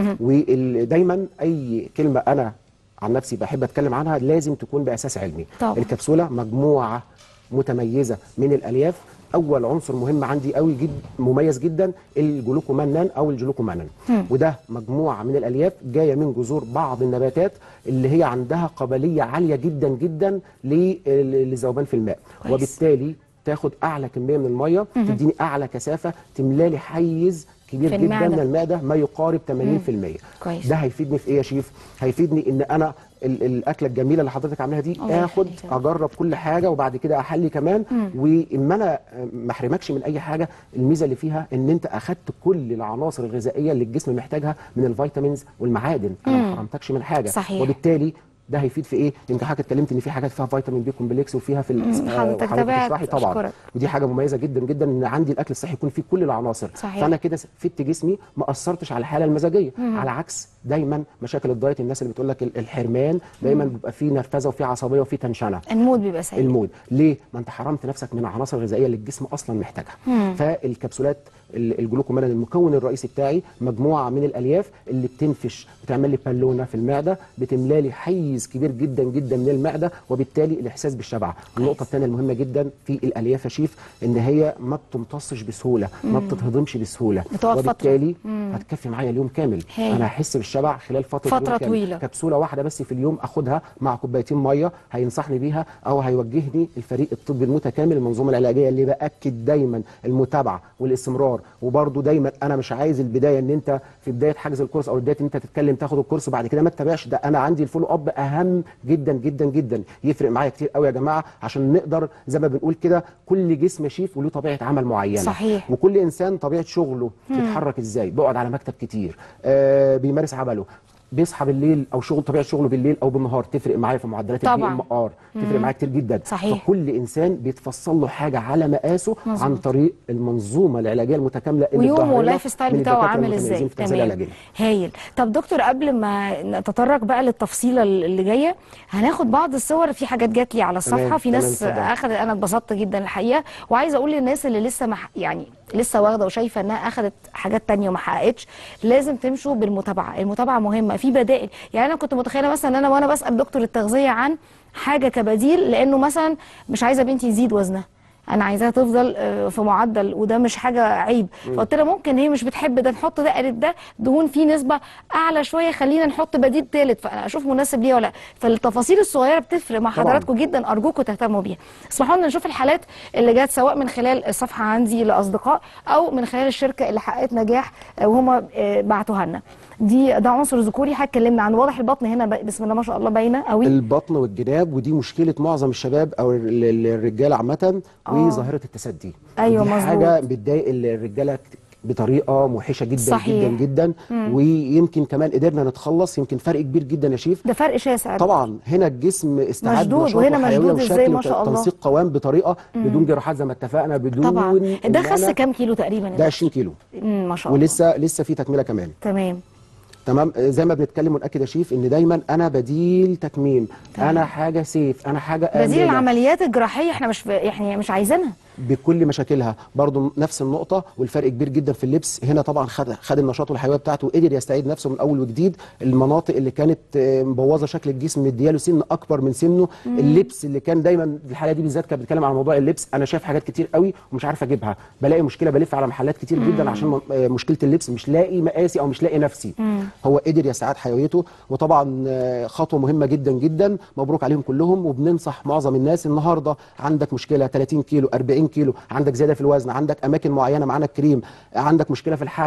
ودايما اي كلمه انا عن نفسي بحب اتكلم عنها لازم تكون باساس علمي طبعا. الكبسوله مجموعه متميزه من الالياف اول عنصر مهم عندي قوي جد مميز جدا الجلوكومانان او الجلوكومانان وده مجموعه من الالياف جايه من جذور بعض النباتات اللي هي عندها قابليه عاليه جدا جدا لل- للذوبان في الماء كويس. وبالتالي تاخد اعلى كميه من الميه تديني اعلى كثافه تملالي حيز كبير في جدا المعدة. من المعده ما يقارب 80% كويس. ده هيفيدني في ايه يا شيف هيفيدني ان انا ال- الاكله الجميله اللي حضرتك عاملاها دي الله اخد يخليك يا رب. اجرب كل حاجه وبعد كده احلي كمان واما انا ما احرمكش من اي حاجه الميزه اللي فيها ان انت اخدت كل العناصر الغذائيه اللي الجسم محتاجها من الفيتامينز والمعادن انا ما حرمتكش من حاجه صحيح. وبالتالي ده هيفيد في ايه؟ يمكن حضرتك اتكلمت ان في حاجات فيها فيتامين بي كومبلكس وفيها في ال- مم. آه، حضرتك وحضرتك تابعت، بتشرحي طبعا أشكرك. ودي حاجه مميزه جدا جدا ان عندي الاكل الصحي يكون فيه كل العناصر صحيح. فانا كده فدت جسمي ما اثرتش على الحاله المزاجيه على عكس دايما مشاكل الدايت الناس اللي بتقول لك ال- الحرمان دايما بيبقى فيه نرفزه وفيه عصبيه وفيه تنشنه المود بيبقى سيء المود ليه ما انت حرمت نفسك من العناصر الغذائيه اللي الجسم اصلا محتاجها فالكبسولات ال- الجلوكومانان المكون الرئيسي بتاعي مجموعه من الالياف اللي بتنفش بتعمل لي بالونه في المعده بتملى لي حيز كبير جدا جدا من المعده وبالتالي الاحساس بالشبع النقطه الثانيه المهمه جدا في الالياف يا شيف ان هي ما بتمتصش بسهوله ما بتتهضمش بسهوله بتقعد فترة. وبالتالي هتكفي معايا اليوم كامل هايل. انا هحس بالشبع خلال فتره فترة يوم كامل. طويلة. كبسوله واحده بس في اليوم اخدها مع كوبايتين ميه هينصحني بيها او هيوجهني الفريق الطبي المتكامل المنظومه العلاجيه اللي باكد دايما المتابعه والاستمرار وبرده دايما انا مش عايز البدايه ان انت في بدايه حجز الكورس او بدايه ان انت تتكلم تاخد الكورس وبعد كده ما تتابعش ده انا عندي الفولو اب اهم جدا جدا جدا يفرق معايا كتير قوي يا جماعه عشان نقدر زي ما بنقول كده كل جسم يشيف وله طبيعه عمل معينه صحيح. وكل انسان طبيعه شغله بيتحرك ازاي بيقعد على مكتب كتير آه بيمارس عمله بيصحى بالليل او شغل طبيعه شغله بالليل او بالنهار تفرق معايا في معدلات البي طبعاً. ام ار تفرق معايا كتير جدا صحيح. فكل انسان بيتفصل له حاجه على مقاسه مظبوط. عن طريق المنظومه العلاجيه المتكامله اللي ويومه بظهرنا واللايف ستايل من بتاعه الدكاترة عامل المتميزين ازاي في التغذيه العلاجيه هايل طب دكتور قبل ما نتطرق بقى للتفصيله اللي جايه هناخد بعض الصور في حاجات جات لي على الصفحه تمام، في ناس تمام، اتفضل. اخذت انا اتبسطت جدا الحقيقه وعايزه اقول للناس اللي لسه مح يعني لسه واخده وشايفه انها اخذت حاجات تانية وما حققتش لازم تمشوا بالمتابعه المتابعه مهمه في بدائل يعني انا كنت متخيله مثلا ان انا وانا بسال دكتور التغذيه عن حاجه كبديل لانه مثلا مش عايزه بنتي يزيد وزنها انا عايزاها تفضل آه، في معدل وده مش حاجه عيب فقلت لها ممكن هي مش بتحب ده نحط ده قالت ده دهون فيه نسبه اعلى شويه خلينا نحط بديل ثالث فانا اشوف مناسب ليها ولا لا فالتفاصيل الصغيره بتفرق مع طبعاً. حضراتكم جدا ارجوكم تهتموا بيها اسمحوا لنا نشوف الحالات اللي جت سواء من خلال الصفحه عندي لاصدقاء او من خلال الشركه اللي حققت نجاح آه، وهم آه، بعتوها لنا دي ده عنصر ذكوري اتكلمنا عن واضح البطن هنا ب- بسم الله ما شاء الله باينه قوي البطن والجناب ودي مشكله معظم الشباب او ال- ال- الرجاله عامه وظاهره التسدي أيوة، دي مظبوط. حاجه بتضايق الرجاله كت- بطريقه موحشه جدا صحيح. جدا جدا ويمكن كمان قدرنا نتخلص يمكن فرق كبير جدا يا شيف ده فرق شاسع طبعا هنا الجسم استعد مشدود، نشاط وهنا وحيوية مشدود إزاي وشكل ما شاء الله. وتنسيق قوام بطريقه بدون جراحات زي ما اتفقنا بدون طبعا إن ده خس أنا- كام كيلو تقريبا ده 20 كيلو مم، ما شاء الله ولسه لسه في تكمله كمان تمام تمام آه، زي ما بنتكلم ونأكد يا شيف ان دايما انا بديل تكميم انا حاجه سيف انا حاجه بديل آمنة. العمليات الجراحيه احنا مش يعني مش عايزينها بكل مشاكلها برضو نفس النقطة والفرق كبير جدا في اللبس هنا طبعا خد, خد النشاط والحيوية بتاعته وقدر يستعيد نفسه من أول وجديد المناطق اللي كانت آه، مبوظة شكل الجسم مدياله سن أكبر من سنه اللبس اللي كان دايما الحالة دي بالذات كانت بتتكلم عن موضوع اللبس أنا شايف حاجات كتير قوي ومش عارف أجيبها بلاقي مشكلة بلف على محلات كتير جدا عشان م- آه، مشكلة اللبس مش لاقي مقاسي أو مش لاقي نفسي هو قدر يستعاد حيويته وطبعا آه، خطوة مهمة جدا جدا مبروك عليهم كلهم وبننصح معظم الناس النهارده عندك مشكلة 30 كيلو 40 كيلو عندك زيادة في الوزن عندك أماكن معينة معانا الكريم عندك مشكلة في الحرق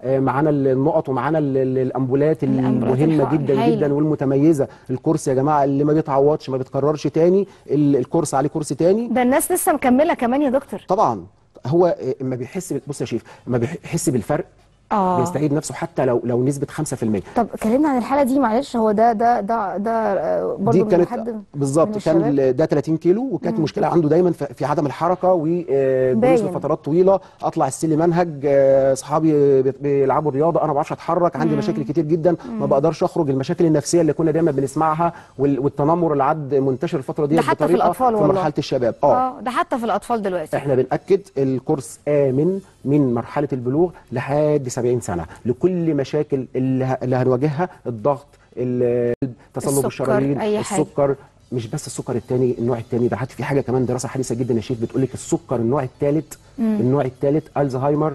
آه، معانا النقط ومعانا ال- ال- الامبولات الأمبولات المهمه الحقن، جدا هايلة. جدا والمتميزه الكورس يا جماعه اللي ما بيتعوضش ما بيتكررش تاني ال- الكورس عليه كورس تاني ده الناس لسه مكمله كمان يا دكتور طبعا هو آه، اما بيحس بال- بص يا شيف اما بيحس بالفرق اه بيستعيد نفسه حتى لو لو نسبه 5% طب كلمنا عن الحاله دي معلش هو ده ده ده ده آه، برضه دي من كانت حد من بالظبط كان الشباب؟ ال- ده 30 كيلو وكانت مشكله عنده دايما في في عدم الحركه وجلوس باين. لفترات طويله اطلع السلم منهج آه، اصحابي بي- بيلعبوا رياضه انا ما بعرفش اتحرك عندي مشاكل كتير جدا ما بقدرش اخرج المشاكل النفسيه اللي كنا دايما بنسمعها وال- والتنمر اللي عاد منتشر الفتره دي ده حتى في الأطفال في والله. مرحله الشباب اه اه ده حتى في الاطفال دلوقتي احنا بنأكد الكورس آمن من مرحلة البلوغ لحد 70 سنة لكل مشاكل اللي, ه- اللي هنواجهها الضغط ال- تصلب السكر، الشرايين أي حاجة. السكر مش بس السكر الثاني النوع الثاني ده حتى في حاجه كمان دراسه حديثه جدا يا شيف بتقول لك السكر النوع الثالث النوع الثالث الزهايمر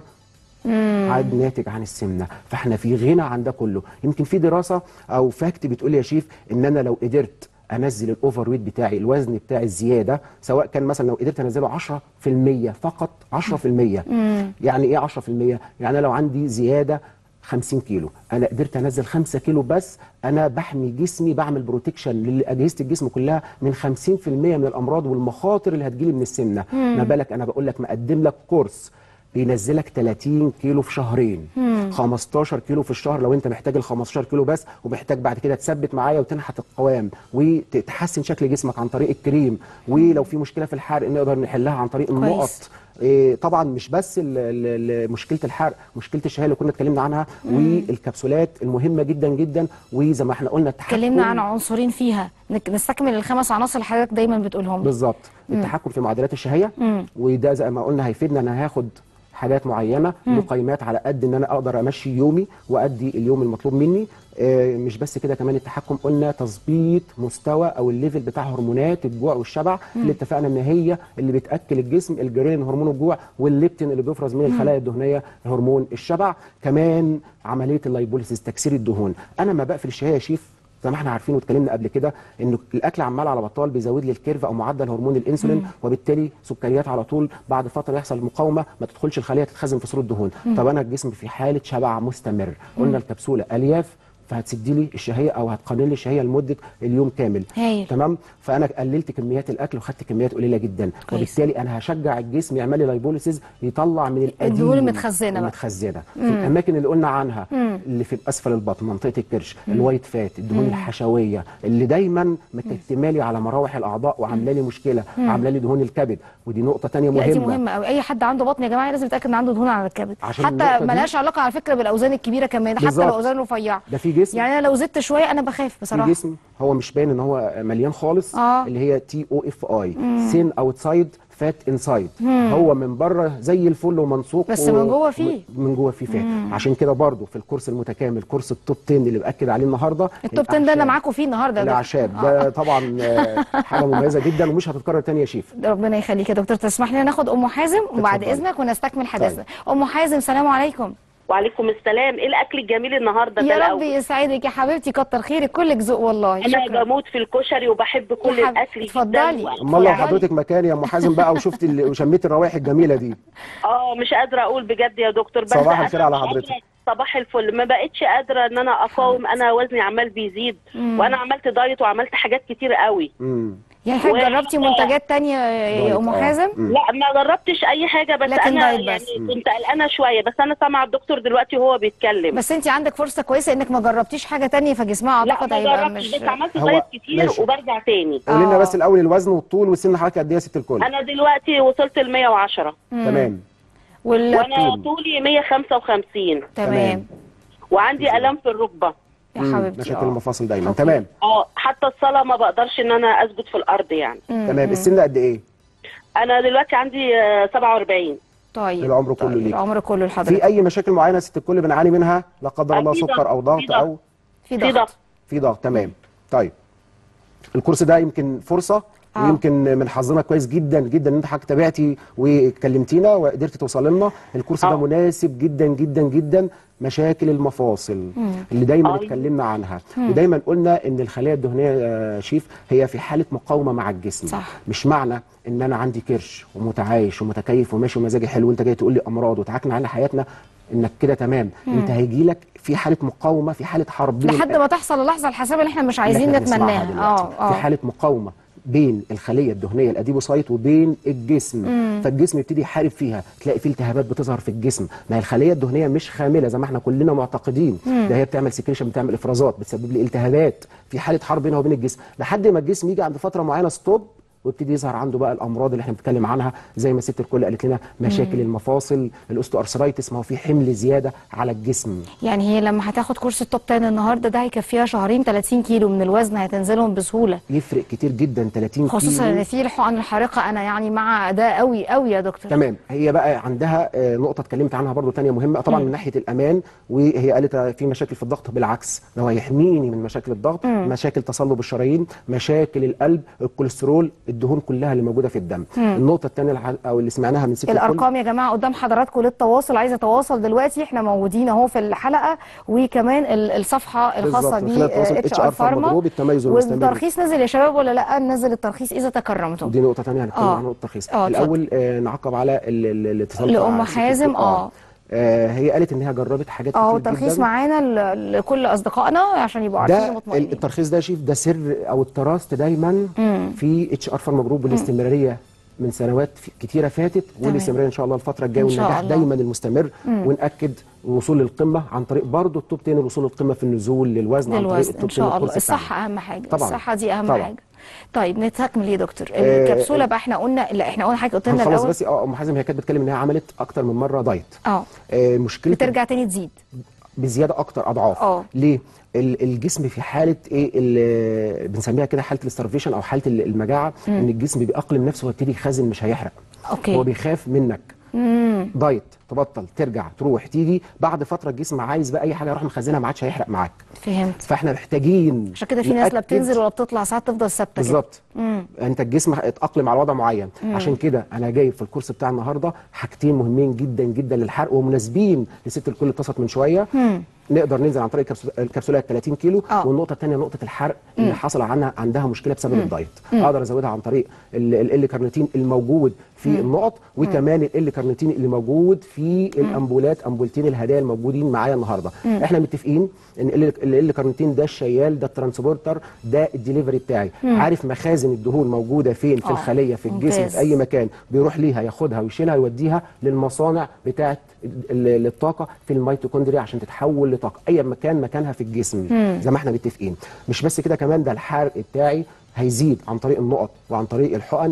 عاد ناتج عن السمنه فاحنا في غنى عن ده كله يمكن في دراسه او فاكت بتقول يا شيف ان انا لو قدرت انزل الاوفر ويت بتاعي الوزن بتاعي الزياده سواء كان مثلا لو قدرت انزله 10% فقط 10% يعني ايه 10% يعني أنا لو عندي زياده 50 كيلو انا قدرت انزل 5 كيلو بس انا بحمي جسمي بعمل بروتكشن لاجهزه الجسم كلها من 50% من الامراض والمخاطر اللي هتجيلي من السمنه ما بالك انا بقول لك مقدم لك كورس بينزلك 30 كيلو في شهرين 15 كيلو في الشهر لو انت محتاج ال 15 كيلو بس ومحتاج بعد كده تثبت معايا وتنحت القوام وتحسن شكل جسمك عن طريق الكريم ولو في مشكله في الحرق نقدر نحلها عن طريق كويس. النقط إيه طبعا مش بس ال ال ال مشكله الحرق مشكله الشهيه اللي كنا اتكلمنا عنها والكبسولات المهمه جدا جدا وزي ما احنا قلنا التحكم اتكلمنا عن عنصرين فيها نك- نستكمل الخمس عناصر اللي حضرتك دايما بتقولهم بالظبط التحكم في معدلات الشهيه وده زي ما قلنا هيفيدنا ان انا هاخد حاجات معينه مقيمات على قد ان انا اقدر امشي يومي وادي اليوم المطلوب مني آه، مش بس كده كمان التحكم قلنا تظبيط مستوى او الليفل بتاع هرمونات الجوع والشبع اللي اتفقنا ان هي اللي بتاكل الجسم الجريلين هرمون الجوع والليبتين اللي بيفرز من الخلايا الدهنيه هرمون الشبع كمان عمليه اللايبوليسيس تكسير الدهون انا ما بقفل الشهيه يا شيف زي ما احنا عارفين واتكلمنا قبل كده ان الاكل عمال على بطال بيزود لي الكيرف او معدل هرمون الانسولين وبالتالي سكريات على طول بعد فتره يحصل مقاومه ما تدخلش الخليه تتخزن في صوره دهون طب انا الجسم في حاله شبع مستمر قلنا الكبسوله الياف فهتسد لي الشهيه او هتقنن لي الشهيه لمده اليوم كامل هايل. تمام فانا قللت كميات الاكل وخدت كميات قليله جدا كويس. وبالتالي انا هشجع الجسم يعمل لي لايبوليسيز يطلع من القديم الدهون المتخزنة بقى. المتخزنه في الاماكن اللي قلنا عنها اللي في اسفل البطن منطقه الكرش الوايت فات الدهون الحشويه اللي دايما مكتمه لي على مراوح الاعضاء وعامله لي مشكله عامله لي دهون الكبد ودي نقطه تانية لا دي مهمه مهمه قوي اي حد عنده بطن يا جماعه لازم يتاكد ان عنده دهون على الكبد عشان حتى النقطة دي- ملهاش علاقه على فكره بالاوزان الكبيره كمان حتى بالظبط. الاوزان الرفيعه ده في جسم يعني انا لو زدت شويه انا بخاف في بصراحه جسم هو مش باين ان هو مليان خالص آه. اللي هي تي او اف اي سين اوتسايد فات انسايد هو من بره زي الفل ومنسوق بس من جوه فيه. من جوه فيه فات عشان كده برضو في الكورس المتكامل كورس التوب 10 اللي باكد عليه النهارده التوب 10 ده انا الأعشاب. معاكم فيه النهارده يا دكتور. الاعشاب ده طبعا آه، حاجه مميزه جدا ومش هتتكرر تاني يا شيف ربنا يخليك يا دكتور تسمح لنا ناخد ام حازم وبعد اتفضلي. اذنك ونستكمل حديثنا ام حازم سلام عليكم وعليكم السلام ايه الاكل الجميل النهارده ده يا رب الأول؟ يسعدك يا حبيبتي كتر خيرك كلك ذوق والله انا شكرا بموت في الكشري وبحب كل حبيبتي، الاكل اتفضلي. جدا امال لو يعني- حضرتك مكاني يا ام حازم بقى وشفت ال- وشميت الروائح الجميله دي اه مش قادره اقول بجد يا دكتور بس صباح أنا الخير على مش قادرة- حضرتك. صباح الفل ما بقتش قادره ان انا اقاوم انا وزني عمال بيزيد وانا عملت دايت وعملت حاجات كتير قوي امم يعني حضرتك و- جربتي منتجات تانية يا دايت، ام آه. حازم مم. لا ما جربتش اي حاجه بس لكن انا دايت يعني بس. كنت قلقانه شويه بس انا سامعه الدكتور دلوقتي وهو بيتكلم بس انت عندك فرصه كويسه انك ما جربتيش حاجه تانية فجسمها لا اعتقد ما هيبقى جربتش مش بس عملت هو- دايت كتير ماشي. وبرجع تاني قولي لنا آه. بس الاول الوزن والطول والسن حضرتك قد ايه يا ست الكل انا دلوقتي وصلت ل 110 تمام وال... وانا طولي 155 تمام وعندي الام في الركبه يا مم. حبيبتي مشاكل آه. المفاصل دايما أوكي. تمام اه حتى الصلاه ما بقدرش ان انا اثبت في الارض يعني تمام السن قد ايه انا دلوقتي عندي آه، 47 طيب العمر كله طيب. ليك. العمر كله في لحضرتك اي مشاكل معينه يا ست الكل بنعاني منها لا قدر الله في ضغط، سكر او في ضغط ضغط. او في في ضغط ضغط في ضغط تمام طيب الكورس ده يمكن فرصه آه. ويمكن من حظنا كويس جدا جدا ان انت حضرتك تابعتي وكلمتينا وقدرتي توصل لنا الكورس ده آه. مناسب جدا جدا جدا مشاكل المفاصل اللي دايما أيوة. اتكلمنا عنها ودايما قلنا ان الخلايا الدهنيه يا شيف هي في حاله مقاومه مع الجسم صح. مش معنى ان انا عندي كرش ومتعايش ومتكيف وماشي ومزاجي حلو وانت جاي تقول لي امراض وتعكن على حياتنا انك كده تمام انت هيجي لك في حاله مقاومه في حاله حرب بين لحد ما تحصل اللحظه الحسابه اللي احنا مش عايزين اللي إحنا بنسمعها نتمناها دلوقتي. اه في اه حاله مقاومه بين الخليه الدهنيه الاديبوسايت وبين الجسم فالجسم يبتدي يحارب فيها تلاقي في التهابات بتظهر في الجسم ما هي الخليه الدهنيه مش خامله زي ما احنا كلنا معتقدين ده هي بتعمل سكريشن بتعمل افرازات بتسبب لي التهابات في حاله حرب بينها وبين الجسم لحد ما الجسم يجي عند فتره معينه ستوب ويبتدي يظهر عنده بقى الامراض اللي احنا بنتكلم عنها زي ما ست الكل قالت لنا مشاكل المفاصل الاوستو ارثرايتس ما هو في حمل زياده على الجسم يعني هي لما هتاخد كورس التوب 10 النهارده ده هيكفيها شهرين 30 كيلو من الوزن هتنزلهم بسهوله يفرق كتير جدا 30 خصوصا كيلو ان في الحقن الحارقه انا يعني مع ده قوي قوي يا دكتور تمام هي بقى عندها آه، نقطه اتكلمت عنها برضو تانية مهمه طبعا من ناحيه الامان وهي قالت في مشاكل في الضغط بالعكس ده هو هيحميني من مشاكل الضغط مشاكل تصلب الشرايين مشاكل القلب الكوليسترول الدهون كلها اللي موجوده في الدم النقطه الثانيه الع- او اللي سمعناها من ست الكل الارقام يا جماعه قدام حضراتكم للتواصل عايزه اتواصل دلوقتي احنا موجودين اهو في الحلقه وكمان ال- الصفحه الخاصه بالظبط، من خلال التواصل ب اتش HR ار فارما فارما جروب التميز والمستمر. والترخيص نزل يا شباب ولا لا نزل الترخيص اذا تكرمتم دي نقطه ثانيه هنتكلم آه. عن نقطه الترخيص آه، اتفضل. الاول آه نعقب على ال- ال- الاتصال لأم بتاع ست حازم، الكل. آه. آه هي قالت ان هي جربت حاجات اه كتير الترخيص جدا معانا ل- لكل اصدقائنا عشان يبقوا عارفين ده ومطمئنين الترخيص ده يا شيف ده سر او التراست دايما في اتش ار فارما جروب والاستمراريه من سنوات في- كتيره فاتت والاستمراريه ان شاء الله الفتره الجايه إن شاء والنجاح الله. دايما المستمر وناكد الوصول للقمه عن طريق برضه التوب 10 الوصول للقمه في النزول للوزن عن طريق للوزن التوب ان 10 شاء الله الكورس الصحه اهم حاجه طبعاً. الصحه دي اهم طبعاً. حاجه طيب نستكمل ايه يا دكتور آه، الكبسوله بقى احنا قلنا لا احنا قلنا حاجه قلت لنا هنخلص الاول بس اه ام حازم هي كانت بتتكلم ان هي عملت اكتر من مره دايت اه آه مشكله بترجع تاني تزيد بزياده اكتر اضعاف آه. ليه ال- الجسم في حاله ايه ال- بنسميها كده حاله الاسترفيشن او حاله ال- المجاعه ان الجسم بيأقلم نفسه ويبتدي يخزن مش هيحرق اوكي هو بيخاف منك دايت تبطل ترجع تروح تيجي بعد فتره الجسم عايز بقى اي حاجه يروح مخزنها ما عادش هيحرق معاك فهمت فاحنا محتاجين عشان كده في ناس لا نأكد- بتنزل ولا بتطلع ساعات تفضل ثابته كده بالظبط انت الجسم اتاقلم على وضع معين عشان كده انا جايب في الكورس بتاع النهارده حاجتين مهمين جدا جدا للحرق ومناسبين لست الكل اتصلت من شويه نقدر ننزل عن طريق الكبسو- الكبسولات 30 كيلو آه. والنقطه الثانيه نقطه الحرق اللي حصل عنها عندها مشكله بسبب الدايت اقدر ازودها عن طريق ال كارنيتين الموجود في النقط وكمان ال كارنيتين اللي موجود في الامبولات امبولتين الهدايا الموجودين معايا النهارده احنا متفقين ان ال كارنيتين ده الشيال ده الترانسبورتر ده الدليفري بتاعي عارف مخازن الدهون موجوده فين في آه. الخليه في الجسم ممتاز. في اي مكان بيروح ليها ياخدها ويشيلها يوديها للمصانع بتاعه ال- الطاقه في الميتوكوندريا عشان تتحول لطاقه اي مكان مكانها في الجسم زي ما احنا متفقين مش بس كده كمان ده الحرق بتاعي هيزيد عن طريق النقط وعن طريق الحقن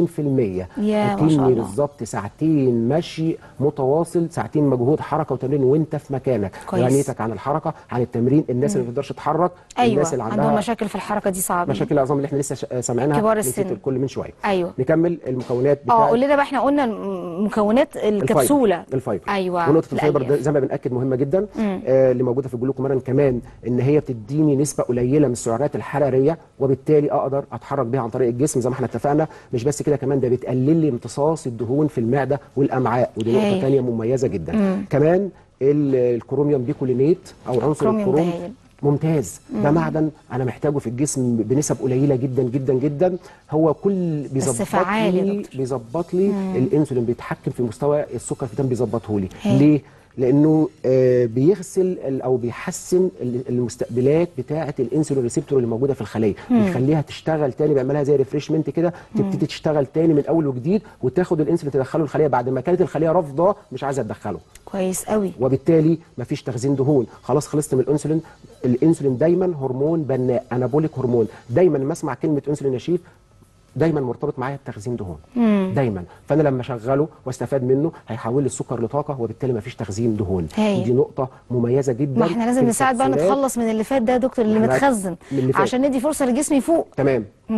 200% يا ما أكني شاء الله. بالظبط ساعتين مشي متواصل ساعتين مجهود حركه وتمرين وانت في مكانك كويس. غنيتك عن الحركه عن التمرين الناس اللي ما بتقدرش تتحرك ايوه الناس اللي عندها عندهم مشاكل في الحركه دي صعبه مشاكل العظام اللي احنا لسه ش- سامعينها كبار من ست السن. الكل من شويه ايوه نكمل المكونات بتاعت اه قول لنا بقى احنا قلنا الم- مكونات الكبسوله الفايبر, الفايبر. ايوه ونقطه الفايبر ده الألياف. زي ما بناكد مهمه جدا آه اللي موجوده في الجلوكومارين كمان ان هي بتديني نسبه قليله من السعرات الحراريه وبالتالي اقدر اتحرك بيها عن طريق الجسم زي ما احنا اتفقنا مش بس كده كمان ده بتقلل لي امتصاص الدهون في المعده والامعاء ودي نقطه هايل. ثانيه مميزه جدا كمان ال- الكروميوم بيكولينيت او عنصر الكروميوم ده الكروم هايل. ممتاز ده معدن انا محتاجه في الجسم بنسب قليله جدا جدا جدا هو كل بيظبط فعال يا لي دكتور. بيظبط لي الانسولين بيتحكم في مستوى السكر في الدم بيظبطه لي هايل. ليه لانه آه بيغسل ال- او بيحسن ال- المستقبلات بتاعه الانسولين ريسبتور اللي موجوده في الخليه بيخليها تشتغل تاني بيعملها زي ريفريشمنت كده تبتدي تشتغل تاني من اول وجديد وتاخد الانسولين تدخله الخليه بعد ما كانت الخليه رافضه مش عايزه تدخله كويس قوي وبالتالي مفيش تخزين دهون خلاص خلصت من الانسولين الانسولين دايما هرمون بناء انابوليك هرمون دايما لما اسمع كلمه انسولين يا شيف دايما مرتبط معايا بتخزين دهون دايما فانا لما اشغله واستفاد منه هيحول لي السكر لطاقه وبالتالي مفيش تخزين دهون هايل. دي نقطه مميزه جدا ما احنا لازم في نساعد بقى الكبسولات. نتخلص من اللي فات ده يا دكتور اللي إحنا متخزن من اللي فات. عشان ندي فرصه للجسم يفوق تمام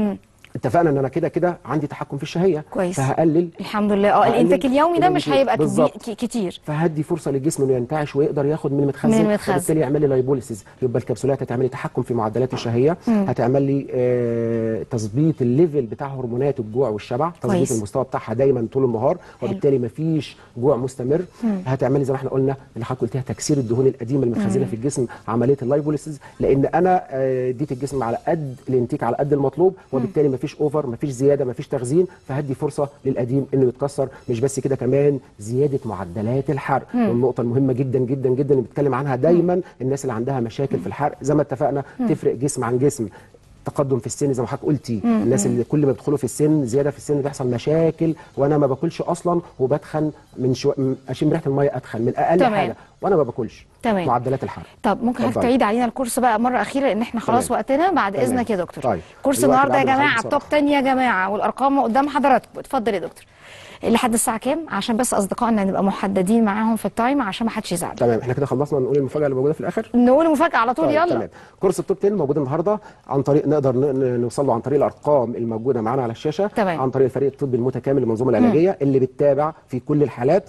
اتفقنا ان انا كده كده عندي تحكم في الشهيه كويس. فهقلل الحمد لله اه هقلل الانتاج اليومي ده مش الانتاج. هيبقى كبي- بالظبط. ك- كتير فهدي فرصه للجسم انه ينتعش ويقدر ياخد من المتخزن من المتخزن. وبالتالي يعمل لي لايبوليسيس يبقى الكبسولات هتعمل لي تحكم في معدلات الشهيه هتعمل لي آه تظبيط الليفل بتاع هرمونات الجوع والشبع كويس. تظبيط المستوى بتاعها دايما طول النهار وبالتالي مفيش جوع مستمر هتعمل لي زي ما احنا قلنا اللي حضرتك قلتيها تكسير الدهون القديمه المتخزنه في الجسم عمليه اللايبوليسيس لان انا آه، اديت الجسم على قد الانتيك على قد المطلوب وبالتالي مفيش اوفر مفيش زياده مفيش تخزين فهدي فرصه للقديم انه يتكسر مش بس كده كمان زياده معدلات الحرق والنقطه المهمه جدا جدا جدا اللي بنتكلم عنها دايما الناس اللي عندها مشاكل في الحرق زي ما اتفقنا تفرق جسم عن جسم تقدم في السن زي ما حضرتك قلتي الناس اللي كل ما بيدخلوا في السن زياده في السن بيحصل مشاكل وانا ما باكلش اصلا وبتخن من شو... من- اشم ريحه الميه اتخن من اقل تمام. حاجه وانا ما باكلش تمام. معدلات الحرق طب ممكن حضرتك اتفضل. تعيد علينا الكورس بقى مره اخيره لان احنا خلاص تمام. وقتنا بعد تمام. اذنك يا دكتور طيب. كورس الوقت النهارده يا بعد ما جماعه خلص توب بصراحة. 10 يا جماعه والارقام قدام حضراتكم اتفضل يا دكتور لحد الساعه كام عشان بس اصدقائنا نبقى محددين معاهم في التايم عشان ما حدش يزعل تمام احنا كده خلصنا نقول المفاجاه اللي موجوده في الاخر نقول مفاجاه على طول طيب، يلا تمام كورس التوب 10 موجود النهارده عن طريق نقدر ن- ن- نوصل له عن طريق الارقام الموجوده معانا على الشاشه تمام. عن طريق الفريق الطبي المتكامل للمنظومه العلاجيه اللي بتتابع في كل الحالات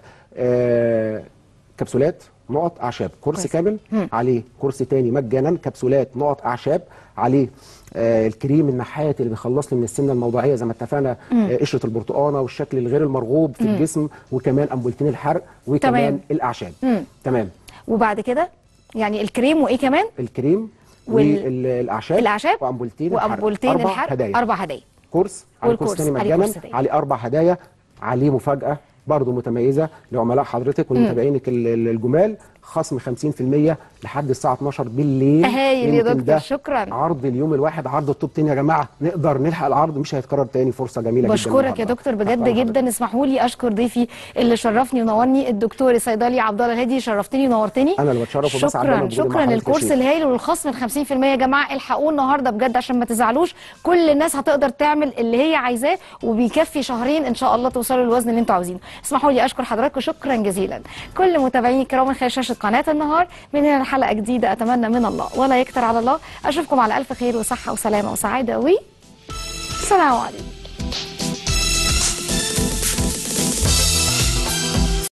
آه كبسولات نقط اعشاب كورس كويس. كامل عليه كورس تاني مجانا كبسولات نقط اعشاب عليه آه الكريم النحات اللي بيخلصني من السمنه الموضعيه زي ما اتفقنا آه قشره البرتقانه والشكل الغير المرغوب في الجسم وكمان انبولتين الحرق وكمان تمام. الاعشاب مم. تمام وبعد كده يعني الكريم وايه كمان الكريم وال- والاعشاب الاعشاب وامبولتين الحرق. وامبولتين أربع الحرق هدايا اربع هدايا كورس على والكورس، كورس تاني عليه مجانا كورس تاني. عليه اربع هدايا عليه مفاجاه برضه متميزه لعملاء حضرتك ولمتابعينك ال- ال- الجمال خصم 50% لحد الساعه 12 بالليل هايل يا يمكن دكتور، ده شكراً. عرض اليوم الواحد عرض التوب 10 يا جماعه نقدر نلحق العرض مش هيتكرر تاني فرصه جميله جدا بشكرك يا النهاردة. دكتور تحت بجد أمر حضرتك. جدا اسمحوا لي اشكر ضيفي اللي شرفني ونورني الدكتور الصيدلي عبد الله الهادي شرفتني ونورتني أنا اللي بتشرف وبسعد دايما شكرا بوجودي مع شكرا حضرتك يا للكورس شيخ. الهايل والخصم ال 50% يا جماعه الحقوه النهارده بجد عشان ما تزعلوش كل الناس هتقدر تعمل اللي هي عايزاه وبيكفي شهرين ان شاء الله توصلوا للوزن اللي انتوا عاوزينه اسمحوا لي اشكر حضراتكم شكرا جزيلا كل متابعيني الكرام من خلال شاشه قناه النهار من هنا لحلقه جديده اتمنى من الله ولا يكتر على الله اشوفكم على الف خير وصحه وسلامه وسعاده و سلام عليكم